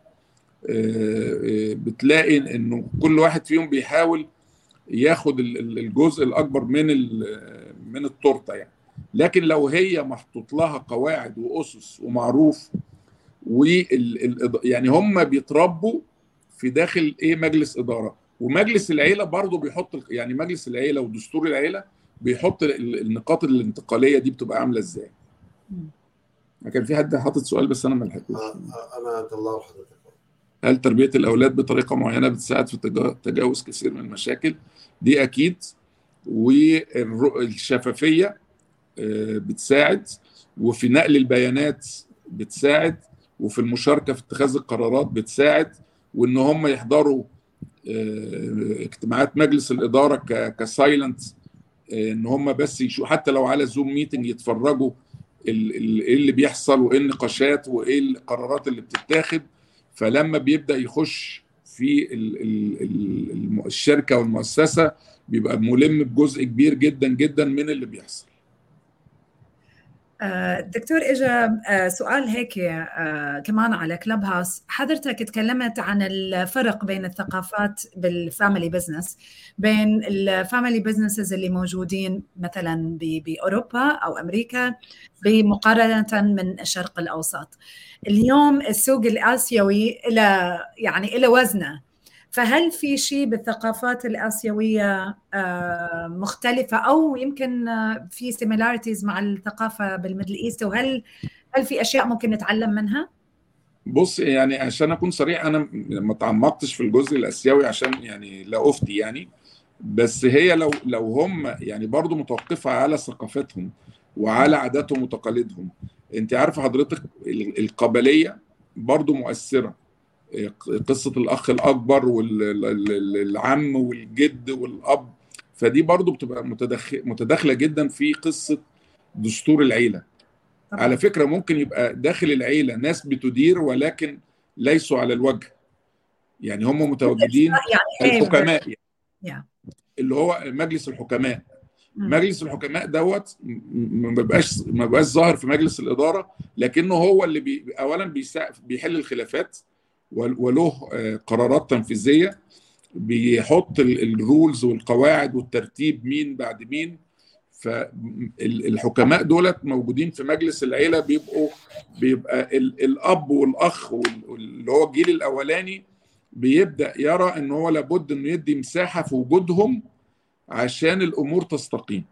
S3: بتلاقي انه كل واحد فيهم بيحاول ياخد الجزء الاكبر من من التورته يعني لكن لو هي محطوط لها قواعد واسس ومعروف وال يعني هم بيتربوا في داخل ايه مجلس اداره ومجلس العيله برضه بيحط يعني مجلس العيله ودستور العيله بيحط النقاط الانتقاليه دي بتبقى عامله ازاي كان في حد حاطط سؤال بس انا ما لحقتوش
S2: انا هطلعه لحضرتك
S3: هل تربيه الاولاد بطريقه معينه بتساعد في تجاوز كثير من المشاكل دي اكيد والشفافيه بتساعد وفي نقل البيانات بتساعد وفي المشاركه في اتخاذ القرارات بتساعد وان هم يحضروا اجتماعات مجلس الاداره كسايلنت ان هم بس يشوفوا حتى لو على زوم ميتنج يتفرجوا ايه اللي بيحصل وايه النقاشات وايه القرارات اللي بتتاخد فلما بيبدا يخش في الشركه والمؤسسه بيبقى ملم بجزء كبير جدا جدا من اللي بيحصل
S1: دكتور اجى سؤال هيك كمان على كلب هاوس حضرتك تكلمت عن الفرق بين الثقافات بالفاميلي بزنس بين الفاميلي بزنسز اللي موجودين مثلا باوروبا او امريكا بمقارنه من الشرق الاوسط اليوم السوق الاسيوي له يعني له وزنه فهل في شيء بالثقافات الآسيوية مختلفة أو يمكن في سيميلاريتيز مع الثقافة بالميدل إيست وهل هل في أشياء ممكن نتعلم منها؟
S3: بص يعني عشان أكون صريح أنا ما تعمقتش في الجزء الآسيوي عشان يعني لا أفتي يعني بس هي لو لو هم يعني برضو متوقفة على ثقافتهم وعلى عاداتهم وتقاليدهم انت عارفه حضرتك القبليه برضو مؤثره قصه الاخ الاكبر والعم والجد والاب فدي برضو بتبقى متدخل متداخله جدا في قصه دستور العيله
S1: طبعا.
S3: على فكره ممكن يبقى داخل العيله ناس بتدير ولكن ليسوا على الوجه يعني هم متواجدين
S1: يعني إيه
S3: الحكماء
S1: بس- يعني.
S3: اللي هو مجلس الحكماء
S1: مم.
S3: مجلس الحكماء دوت م- م- ما بيبقاش ما بيبقاش ظاهر في مجلس الاداره لكنه هو اللي بي اولا بيسا بيحل الخلافات ول- وله آه، قرارات تنفيذيه بيحط ال- الرولز والقواعد والترتيب مين بعد مين فالحكماء دولت موجودين في مجلس العيله بيبقوا بيبقى ال- الاب والاخ وال- واللي هو الجيل الاولاني بيبدا يرى ان هو لابد انه يدي مساحه في وجودهم عشان الامور تستقيم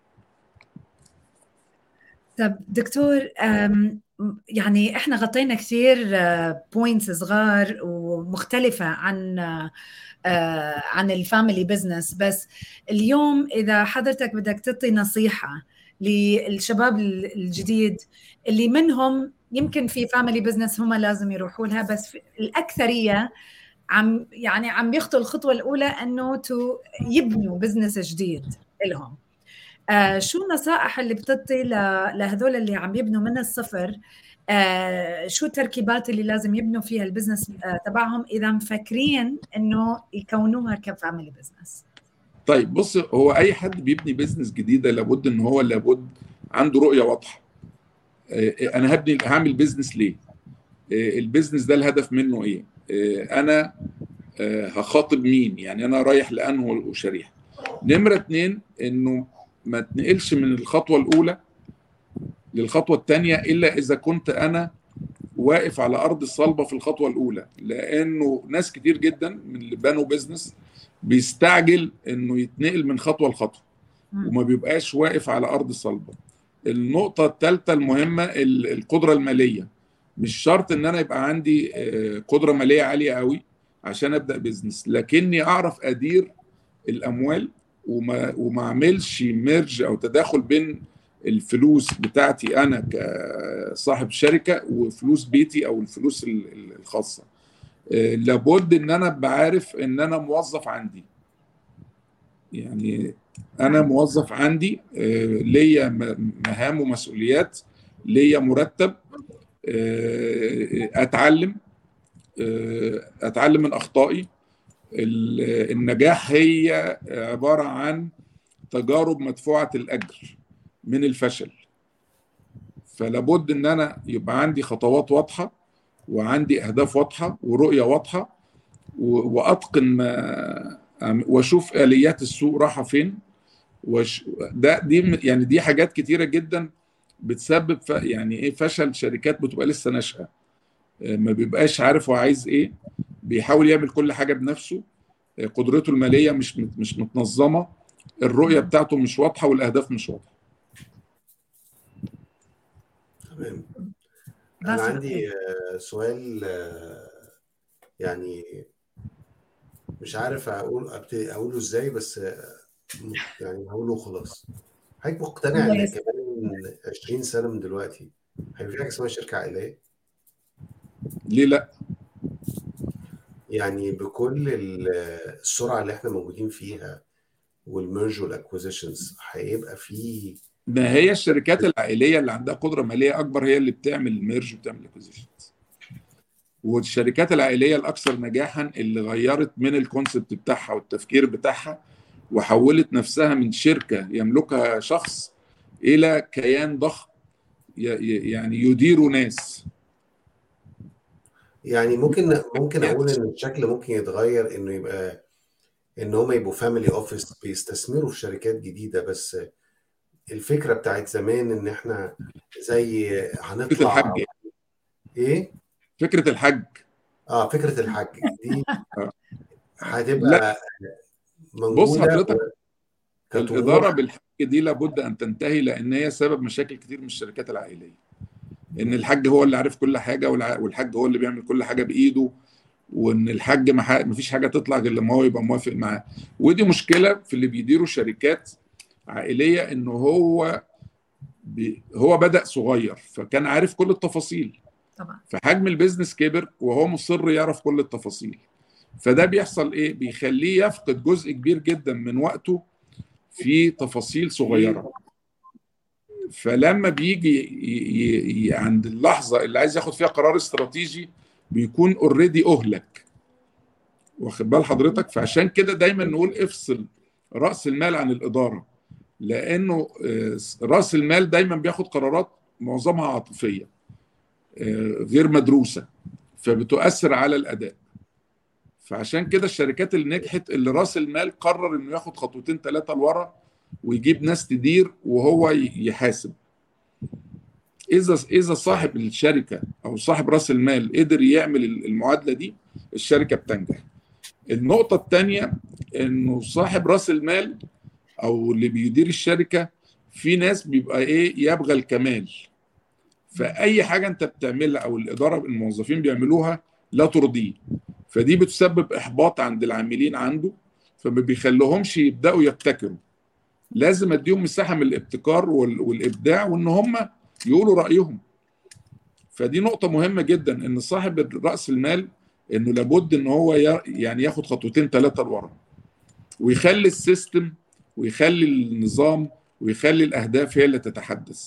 S1: طب دكتور أم، يعني احنا غطينا كثير بوينتس صغار ومختلفة عن آه، عن الفاميلي بزنس بس اليوم اذا حضرتك بدك تعطي نصيحة للشباب الجديد اللي منهم يمكن في فاميلي بزنس هم لازم يروحوا لها بس في- الأكثرية عم يعني عم يخطوا الخطوة الأولى انه تو يبنوا بزنس جديد لهم آه شو النصائح اللي بتعطي ل- لهذول اللي عم يبنوا من الصفر آه شو التركيبات اللي لازم يبنوا فيها البزنس آه تبعهم اذا مفكرين انه يكونوها كفاميلي بزنس
S3: طيب بص هو اي حد بيبني بيزنس جديده لابد ان هو لابد عنده رؤيه واضحه آه، انا هبني هعمل بيزنس ليه آه، البيزنس ده الهدف منه ايه آه، انا آه، هخاطب مين يعني انا رايح لانه شريحه نمره اتنين انه ما تنقلش من الخطوه الاولى للخطوه الثانيه الا اذا كنت انا واقف على ارض الصلبه في الخطوه الاولى لانه ناس كتير جدا من اللي بنوا بيزنس بيستعجل انه يتنقل من خطوه لخطوه
S1: مم.
S3: وما بيبقاش واقف على ارض صلبه النقطه الثالثه المهمه ال- القدره الماليه مش شرط ان انا يبقى عندي آه، قدره ماليه عاليه قوي عشان ابدا بيزنس لكني اعرف ادير الاموال وما وما اعملش ميرج او تداخل بين الفلوس بتاعتي انا كصاحب شركه وفلوس بيتي او الفلوس ال- ال- الخاصه آه، لابد ان انا ابقى عارف ان انا موظف عندي يعني انا موظف عندي آه، ليا م- مهام ومسؤوليات ليا مرتب آه، اتعلم آه، اتعلم من اخطائي ال- النجاح هي عباره عن تجارب مدفوعه الاجر من الفشل فلابد ان انا يبقى عندي خطوات واضحه وعندي اهداف واضحه ورؤيه واضحه و- واتقن ما أعم- واشوف اليات السوق رايحه فين وش ده دي يعني دي حاجات كتيره جدا بتسبب ف يعني ايه فشل شركات بتبقى لسه ناشئه آه، ما بيبقاش عارف هو عايز ايه بيحاول يعمل كل حاجه بنفسه آه، قدرته الماليه مش مت- مش متنظمه الرؤيه بتاعته مش واضحه والاهداف مش واضحه
S2: تمام انا
S1: بس
S2: عندي آه، سؤال آه، يعني مش عارف اقول أبتدي اقوله ازاي بس آه، يعني هقوله خلاص حضرتك مقتنع
S1: الله
S2: ان
S1: يسلمك.
S2: كمان 20 سنه من دلوقتي هيبقى في حاجه اسمها شركه عائليه
S3: ليه لا
S2: يعني بكل ال- السرعه اللي احنا موجودين فيها والميرج والاكوزيشنز هيبقى في
S3: ما هي الشركات العائليه اللي عندها قدره ماليه اكبر هي اللي بتعمل الميرج وبتعمل اكوزيشنز والشركات العائليه الاكثر نجاحا اللي غيرت من الكونسبت بتاعها والتفكير بتاعها وحولت نفسها من شركه يملكها شخص الى كيان ضخم ي- ي- يعني يدير ناس
S2: يعني ممكن ممكن اقول ان الشكل ممكن يتغير انه يبقى ان هم يبقوا فاميلي اوفيس بيستثمروا في شركات جديده بس الفكره بتاعت زمان ان احنا زي
S3: فكره
S2: هنطلع
S3: الحج
S2: ايه
S3: فكره الحج
S2: اه فكره الحج دي
S3: آه.
S2: هتبقى
S3: بص
S2: موجوده
S3: حضرتك
S2: كطموح.
S3: الاداره بالحج دي لابد ان تنتهي لان هي سبب مشاكل كتير من الشركات العائليه ان الحاج هو اللي عارف كل حاجه والع- والحاج هو اللي بيعمل كل حاجه بايده وان الحاج ما ح- مفيش حاجه تطلع غير لما هو يبقى موافق معاه ودي مشكله في اللي بيديروا شركات عائليه انه هو بي هو بدا صغير فكان عارف كل التفاصيل
S1: طبعا
S3: فحجم البيزنس كبر وهو مصر يعرف كل التفاصيل فده بيحصل ايه بيخليه يفقد جزء كبير جدا من وقته في تفاصيل صغيره فلما بيجي ي... ي... عند اللحظه اللي عايز ياخد فيها قرار استراتيجي بيكون اوريدي اهلك واخد بال حضرتك فعشان كده دايما نقول افصل راس المال عن الاداره لانه راس المال دايما بياخد قرارات معظمها عاطفيه غير مدروسه فبتؤثر على الاداء فعشان كده الشركات اللي نجحت اللي راس المال قرر انه ياخد خطوتين ثلاثه لورا ويجيب ناس تدير وهو يحاسب اذا اذا صاحب الشركه او صاحب راس المال قدر يعمل المعادله دي الشركه بتنجح النقطه الثانيه انه صاحب راس المال او اللي بيدير الشركه في ناس بيبقى ايه يبغى الكمال فاي حاجه انت بتعملها او الاداره الموظفين بيعملوها لا ترضيه فدي بتسبب احباط عند العاملين عنده فما بيخليهمش يبداوا يبتكروا لازم اديهم مساحه من الابتكار والابداع وان هم يقولوا رايهم فدي نقطه مهمه جدا ان صاحب راس المال انه لابد ان هو يعني ياخد خطوتين ثلاثه لورا ويخلي السيستم ويخلي النظام ويخلي الاهداف هي اللي تتحدث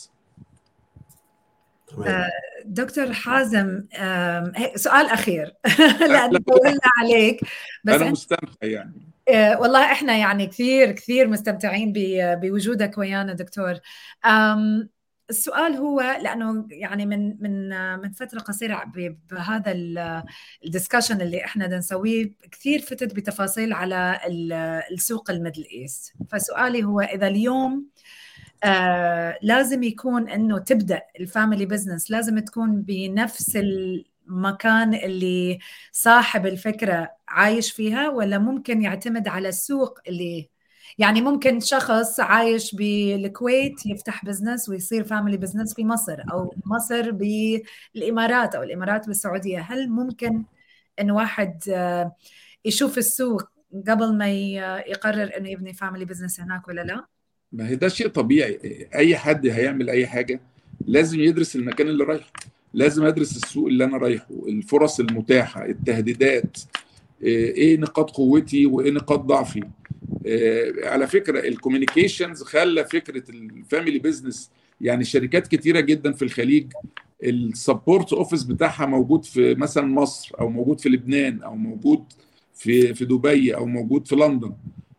S1: دكتور حازم سؤال اخير لان طولنا عليك
S3: بس انا مستمتع يعني
S1: والله احنا يعني كثير كثير مستمتعين بوجودك ويانا دكتور السؤال هو لانه يعني من من من فتره قصيره بهذا الدسكشن اللي احنا بدنا نسويه كثير فتت بتفاصيل على السوق الميدل ايست فسؤالي هو اذا اليوم آه لازم يكون انه تبدا الفاميلي بزنس لازم تكون بنفس المكان اللي صاحب الفكره عايش فيها ولا ممكن يعتمد على السوق اللي يعني ممكن شخص عايش بالكويت يفتح بزنس ويصير فاميلي بزنس في مصر او مصر بالامارات او الامارات بالسعوديه هل ممكن ان واحد يشوف السوق قبل ما يقرر انه يبني فاميلي بزنس هناك ولا لا؟
S3: ما هي ده شيء طبيعي اي حد هيعمل اي حاجه لازم يدرس المكان اللي رايحه لازم ادرس السوق اللي انا رايحه الفرص المتاحه التهديدات ايه نقاط قوتي وايه نقاط ضعفي على فكره الكوميونيكيشنز خلى فكره الفاميلي بزنس يعني شركات كتيره جدا في الخليج السبورت اوفيس بتاعها موجود في مثلا مصر او موجود في لبنان او موجود في في دبي او موجود في لندن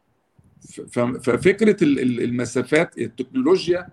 S3: ففكره المسافات التكنولوجيا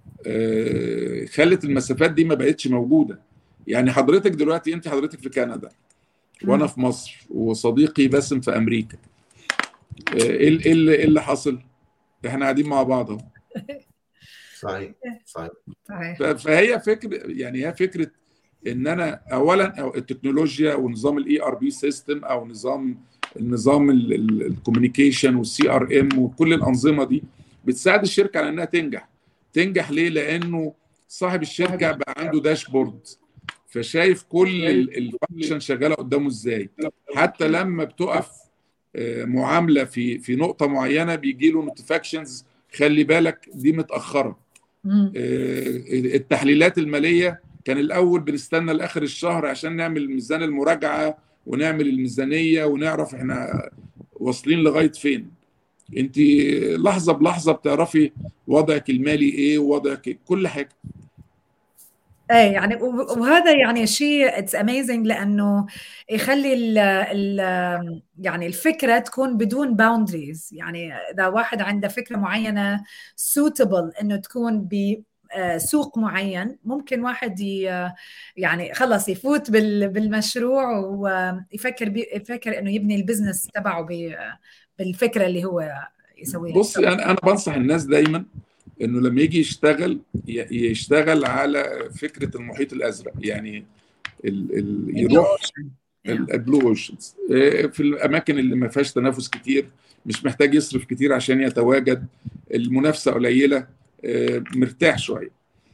S3: خلت المسافات دي ما بقتش موجوده يعني حضرتك دلوقتي انت حضرتك في كندا وانا في مصر وصديقي باسم في امريكا ايه ايه اللي حصل؟ احنا قاعدين مع بعض اهو
S2: صحيح صحيح
S3: فهي فكره يعني هي فكره ان انا اولا التكنولوجيا ونظام الاي ار بي سيستم او نظام النظام الكوميونيكيشن والسي ار ام وكل الانظمه دي بتساعد الشركه على انها تنجح تنجح ليه لانه صاحب الشركه بقى عنده داشبورد فشايف كل الفانكشن شغاله قدامه ازاي حتى لما بتقف معامله في في نقطه معينه بيجي له نوتيفاكشنز خلي بالك دي متاخره التحليلات الماليه كان الاول بنستنى لاخر الشهر عشان نعمل ميزان المراجعه ونعمل الميزانيه ونعرف احنا واصلين لغايه فين انت لحظه بلحظه بتعرفي وضعك المالي ايه ووضعك إيه كل حاجه
S1: ايه يعني وهذا يعني شيء اتس اميزنج لانه يخلي ال ال يعني الفكره تكون بدون باوندريز يعني اذا واحد عنده فكره معينه سوتبل انه تكون ب سوق معين ممكن واحد يعني خلص يفوت بالمشروع ويفكر يفكر انه يبني البزنس تبعه بالفكره اللي هو يسويها
S3: بص انا انا بنصح الناس دايما انه لما يجي يشتغل يشتغل على فكره المحيط الازرق يعني ال ال يروح البلو اوشنز في الاماكن اللي ما فيهاش تنافس كتير مش محتاج يصرف كتير عشان يتواجد المنافسه قليله مرتاح شويه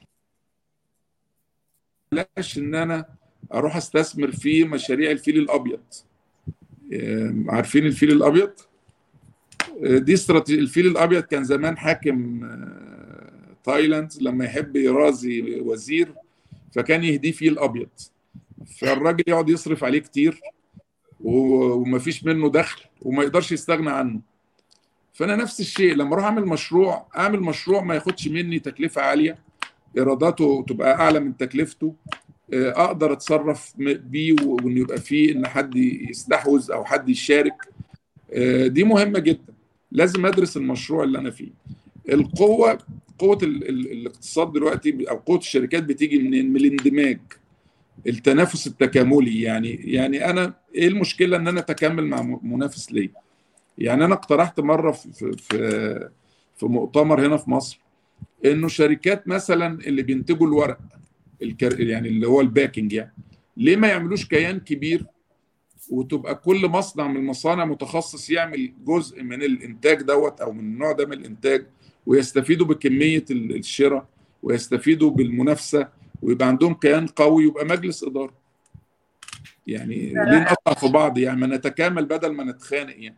S3: بلاش ان انا اروح استثمر في مشاريع الفيل الابيض عارفين الفيل الابيض دي استراتيجيه الفيل الابيض كان زمان حاكم تايلاند لما يحب يرازي وزير فكان يهديه فيل ابيض فالراجل يقعد يصرف عليه كتير ومفيش منه دخل وما يقدرش يستغنى عنه فانا نفس الشيء لما اروح اعمل مشروع اعمل مشروع ما ياخدش مني تكلفه عاليه ايراداته تبقى اعلى من تكلفته اقدر اتصرف بيه وان يبقى فيه ان حد يستحوذ او حد يشارك دي مهمه جدا لازم ادرس المشروع اللي انا فيه القوه قوه ال ال الاقتصاد دلوقتي او قوه الشركات بتيجي منين من الاندماج التنافس التكاملي يعني يعني انا ايه المشكله ان انا اتكامل مع منافس ليا يعني انا اقترحت مره في في في مؤتمر هنا في مصر انه شركات مثلا اللي بينتجوا الورق الكر... يعني اللي هو الباكنج يعني ليه ما يعملوش كيان كبير وتبقى كل مصنع من المصانع متخصص يعمل جزء من الانتاج دوت او من النوع ده من الانتاج ويستفيدوا بكميه الشراء ويستفيدوا بالمنافسه ويبقى عندهم كيان قوي يبقى مجلس اداره يعني ليه نقطع في بعض يعني ما نتكامل بدل ما نتخانق يعني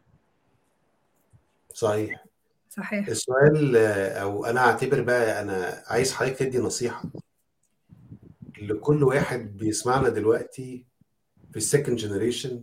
S2: صحيح
S1: صحيح
S2: السؤال او انا اعتبر بقى انا عايز حضرتك تدي نصيحه لكل واحد بيسمعنا دلوقتي في السكند جنريشن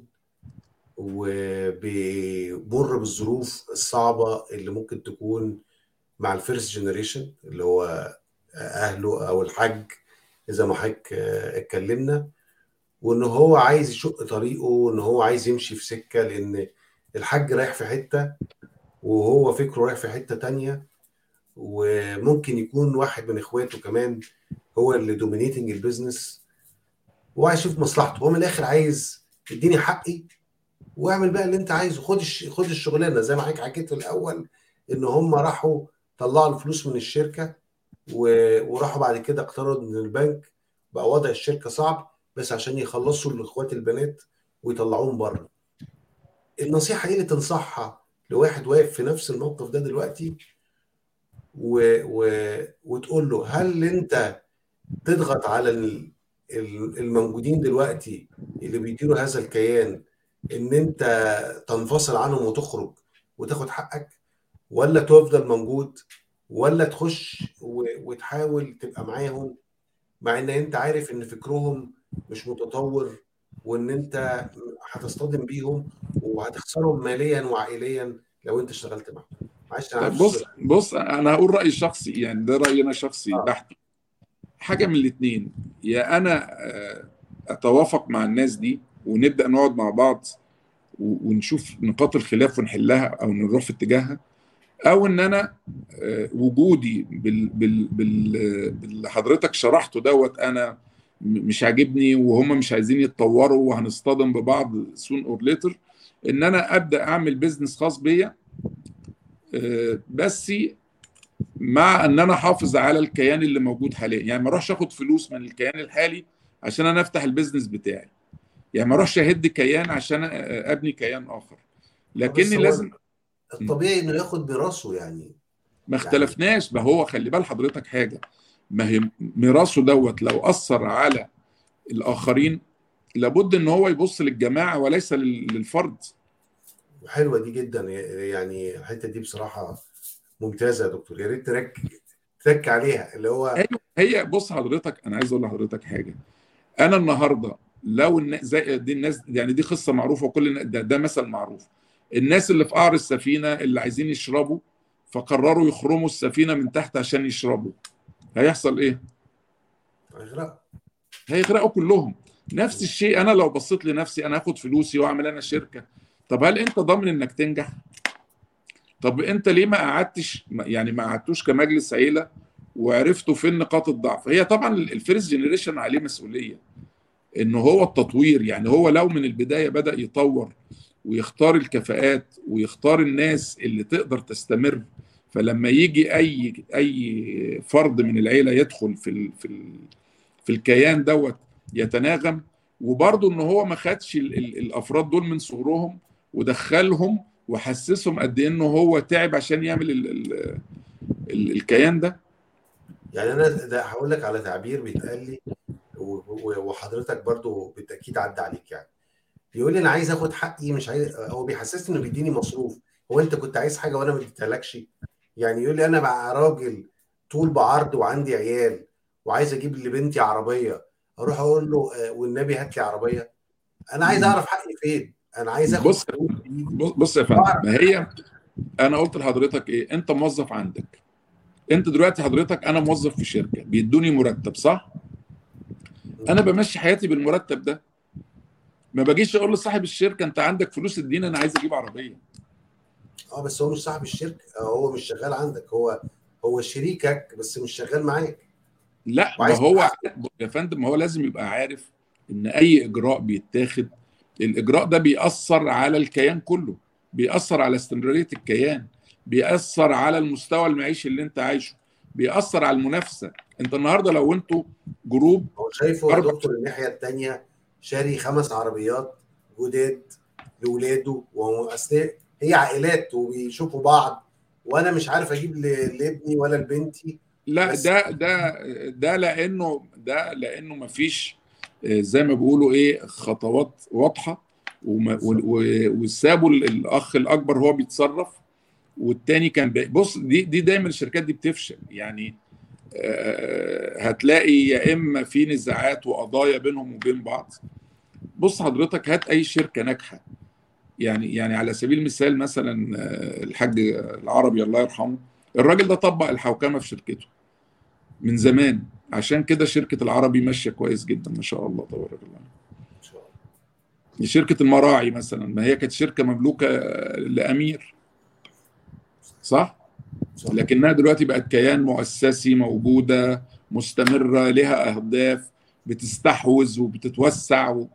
S2: وبيمر بالظروف الصعبه اللي ممكن تكون مع الفيرست جنريشن اللي هو اهله او الحاج زي ما حضرتك اتكلمنا وان هو عايز يشق طريقه وان هو عايز يمشي في سكه لان الحاج رايح في حته وهو فكره رايح في حته تانية وممكن يكون واحد من اخواته كمان هو اللي دومينيتنج البيزنس وعايز يشوف مصلحته هو من الاخر عايز اديني حقي واعمل بقى اللي انت عايزه خد خد الشغلانه زي ما حضرتك حكيت في الاول ان هم راحوا طلعوا الفلوس من الشركه وراحوا بعد كده اقترضوا من البنك بقى وضع الشركه صعب بس عشان يخلصوا لاخوات البنات ويطلعوهم بره النصيحه ايه اللي تنصحها لواحد واقف في نفس الموقف ده دلوقتي و... و... وتقول له هل انت تضغط على الموجودين دلوقتي اللي بيديروا هذا الكيان ان انت تنفصل عنهم وتخرج وتاخد حقك ولا تفضل موجود ولا تخش و... وتحاول تبقى معاهم مع ان انت عارف ان فكرهم مش متطور وان انت هتصطدم بيهم وهتخسرهم ماليا وعائليا لو انت اشتغلت معاهم معلش
S3: انا بص بص انا هقول رايي الشخصي يعني ده رايي انا شخصي آه. بحت حاجه من الاثنين يا انا اتوافق مع الناس دي ونبدا نقعد مع بعض ونشوف نقاط الخلاف ونحلها او نروح في اتجاهها او ان انا وجودي بال بال بال باللي حضرتك شرحته دوت انا مش عاجبني وهم مش عايزين يتطوروا وهنصطدم ببعض سون اور ليتر ان انا ابدا اعمل بيزنس خاص بيا بس مع ان انا احافظ على الكيان اللي موجود حاليا يعني ما اروحش اخد فلوس من الكيان الحالي عشان انا افتح البيزنس بتاعي يعني ما اروحش اهد كيان عشان ابني كيان اخر لكني لازم
S2: الطبيعي انه ياخد براسه يعني
S3: ما اختلفناش ما هو خلي بال حضرتك حاجه ما هي ميراثه دوت لو اثر على الاخرين لابد ان هو يبص للجماعه وليس للفرد
S2: حلوه دي جدا يعني الحته دي بصراحه ممتازه يا دكتور يا ريت ترك ترك عليها اللي هو
S3: ايوه هي بص حضرتك انا عايز اقول لحضرتك حاجه انا النهارده لو الناس زي دي الناس يعني دي قصه معروفه وكل ده, ده مثل معروف الناس اللي في قعر السفينه اللي عايزين يشربوا فقرروا يخرموا السفينه من تحت عشان يشربوا هيحصل ايه؟
S2: هيغرقوا
S3: هيغرقوا كلهم نفس الشيء انا لو بصيت لنفسي انا هاخد فلوسي واعمل انا شركه طب هل انت ضامن انك تنجح؟ طب انت ليه ما قعدتش يعني ما قعدتوش كمجلس عيله وعرفتوا فين نقاط الضعف؟ هي طبعا الفيرست جنريشن عليه مسؤوليه ان هو التطوير يعني هو لو من البدايه بدا يطور ويختار الكفاءات ويختار الناس اللي تقدر تستمر فلما يجي اي اي فرد من العيله يدخل في ال في ال في الكيان دوت يتناغم وبرضه ان هو ما خدش ال ال الافراد دول من صغرهم ودخلهم وحسسهم قد ايه انه هو تعب عشان يعمل ال ال ال الكيان ده
S2: يعني انا ده هقول لك على تعبير بيتقال لي وحضرتك برضو بالتاكيد عدى عليك يعني بيقول لي انا عايز اخد حقي مش عايز هو بيحسسني انه بيديني مصروف هو انت كنت عايز حاجه وانا ما اديتهالكش يعني يقول لي انا بقى راجل طول بعرض وعندي عيال وعايز اجيب لبنتي عربيه اروح اقول له والنبي هات لي عربيه انا عايز اعرف حقي فين انا عايز اخد
S3: بص بص يا فندم ما هي انا قلت لحضرتك ايه انت موظف عندك انت دلوقتي حضرتك انا موظف في شركه بيدوني مرتب صح انا بمشي حياتي بالمرتب ده ما باجيش اقول لصاحب الشركه انت عندك فلوس اديني انا عايز اجيب عربيه
S2: اه بس هو مش صاحب الشركه هو مش شغال عندك هو هو شريكك بس مش شغال معاك
S3: لا ما هو يا فندم هو لازم يبقى عارف ان اي اجراء بيتاخد الاجراء ده بيأثر على الكيان كله بيأثر على استمراريه الكيان بيأثر على المستوى المعيشي اللي انت عايشه بيأثر على المنافسه انت النهارده لو انتوا جروب
S2: هو شايفه يا دكتور الناحيه الثانيه شاري خمس عربيات جداد لاولاده واثناء هي عائلات وبيشوفوا بعض وانا مش عارف اجيب لابني ولا لبنتي
S3: لا ده ده ده لانه ده لانه ما فيش زي ما بيقولوا ايه خطوات واضحه وسابوا الاخ الاكبر هو بيتصرف والتاني كان بص دي دي دايما الشركات دي بتفشل يعني هتلاقي يا اما في نزاعات وقضايا بينهم وبين بعض بص حضرتك هات اي شركه ناجحه يعني يعني على سبيل المثال مثلا الحاج العربي الله يرحمه الراجل ده طبق الحوكمه في شركته من زمان عشان كده شركه العربي ماشيه كويس جدا ما شاء الله تبارك الله شركه المراعي مثلا ما هي كانت شركه مملوكه لامير صح؟ صح لكنها دلوقتي بقت كيان مؤسسي موجوده مستمره لها اهداف بتستحوذ وبتتوسع و...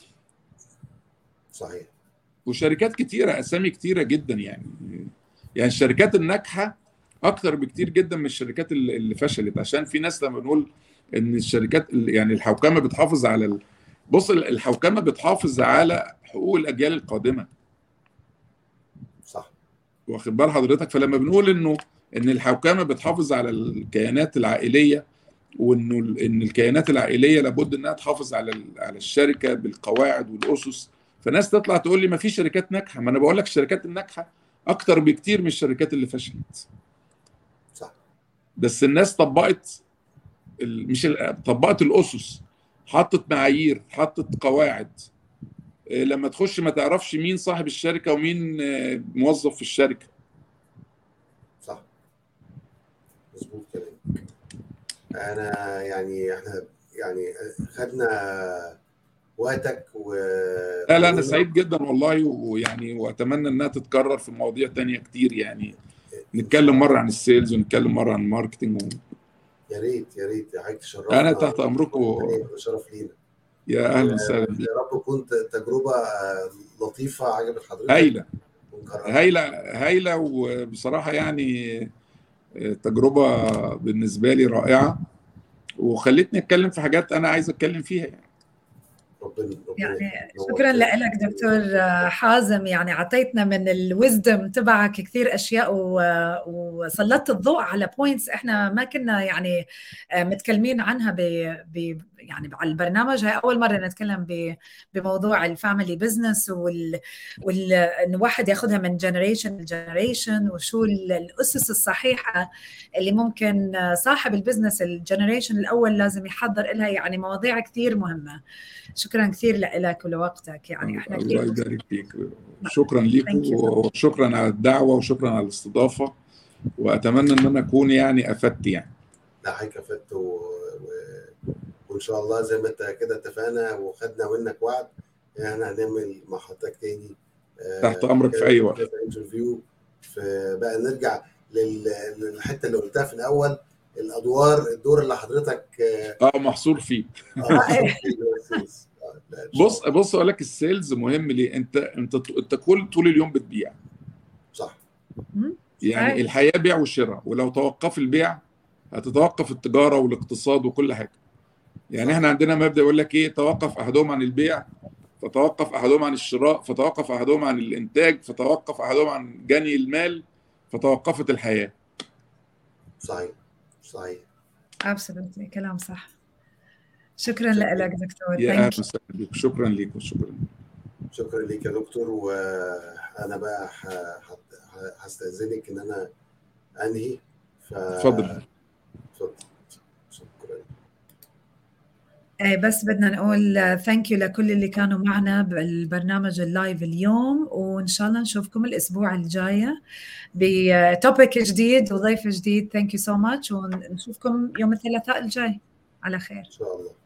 S2: صحيح
S3: وشركات كتيره اسامي كتيره جدا يعني يعني الشركات الناجحه اكتر بكتير جدا من الشركات اللي فشلت عشان في ناس لما بنقول ان الشركات يعني الحوكمه بتحافظ على ال... بص الحوكمه بتحافظ على حقوق الاجيال القادمه
S2: صح
S3: واخد بال حضرتك فلما بنقول انه ان الحوكمه بتحافظ على الكيانات العائليه وانه ان الكيانات العائليه لابد انها تحافظ على على الشركه بالقواعد والاسس فناس تطلع تقول لي ما في شركات ناجحه ما انا بقول لك الشركات الناجحه اكتر بكتير من الشركات اللي فشلت
S2: صح
S3: بس الناس طبقت مش طبقت الاسس حطت معايير حطت قواعد لما تخش ما تعرفش مين صاحب الشركه ومين موظف في الشركه
S2: صح مظبوط كلامك انا يعني احنا يعني خدنا وقتك و
S3: لا لا انا سعيد جدا والله ويعني واتمنى انها تتكرر في مواضيع تانية كتير يعني نتكلم مره عن السيلز ونتكلم مره عن الماركتنج و...
S2: يا ريت يا ريت يا حضرتك تشرفنا
S3: انا تحت امركم
S2: شرف لينا
S3: يا اهلا وسهلا
S2: يا رب تكون تجربه لطيفه عجبت حضرتك
S3: هايله هايله هايله وبصراحه يعني تجربه بالنسبه لي رائعه وخلتني اتكلم في حاجات انا عايز اتكلم فيها يعني
S2: ربنا
S1: يعني شكرا لك دكتور حازم يعني اعطيتنا من الويزدم تبعك كثير اشياء وسلطت الضوء على بوينتس احنا ما كنا يعني متكلمين عنها ب, ب يعني على البرنامج هاي اول مره نتكلم بموضوع الفاميلي بزنس وال, وال ان واحد ياخذها من جنريشن لجنريشن وشو الاسس الصحيحه اللي ممكن صاحب البزنس الجنريشن الاول لازم يحضر لها يعني مواضيع كثير مهمه شكرا كثير لك ولوقتك يعني احنا
S3: الله يبارك فيك شكرا لكم وشكرا على الدعوه وشكرا على الاستضافه واتمنى ان انا اكون يعني افدت يعني
S2: لا حضرتك افدت و... و... وان شاء الله زي ما انت كده اتفقنا وخدنا منك وعد احنا هنعمل مع حضرتك تاني
S3: تحت امرك في اي وقت
S2: انترفيو بقى نرجع لل... للحته اللي قلتها في الاول الادوار الدور اللي حضرتك
S3: اه محصور فيه بص بص اقول لك السيلز مهم ليه انت انت انت كل طول اليوم بتبيع
S2: صح
S3: يعني الحياه بيع وشراء ولو توقف البيع هتتوقف التجاره والاقتصاد وكل حاجه يعني احنا عندنا مبدا يقول لك ايه توقف احدهم عن البيع فتوقف احدهم عن الشراء فتوقف احدهم عن الانتاج فتوقف احدهم عن جني المال فتوقفت الحياه
S2: صحيح صحيح
S1: absolutely كلام صح شكرا لك دكتور
S3: يا اهلا وسهلا بك شكرا لك وشكرا
S2: شكرا لك يا دكتور وانا بقى هستاذنك ان انا انهي
S3: ف... اتفضل
S2: اتفضل شكرا
S1: إيه بس بدنا نقول ثانك يو لكل اللي كانوا معنا بالبرنامج اللايف اليوم وان شاء الله نشوفكم الاسبوع الجاي بتوبيك جديد وضيف جديد ثانك يو سو ماتش ونشوفكم يوم الثلاثاء الجاي على خير
S2: ان شاء الله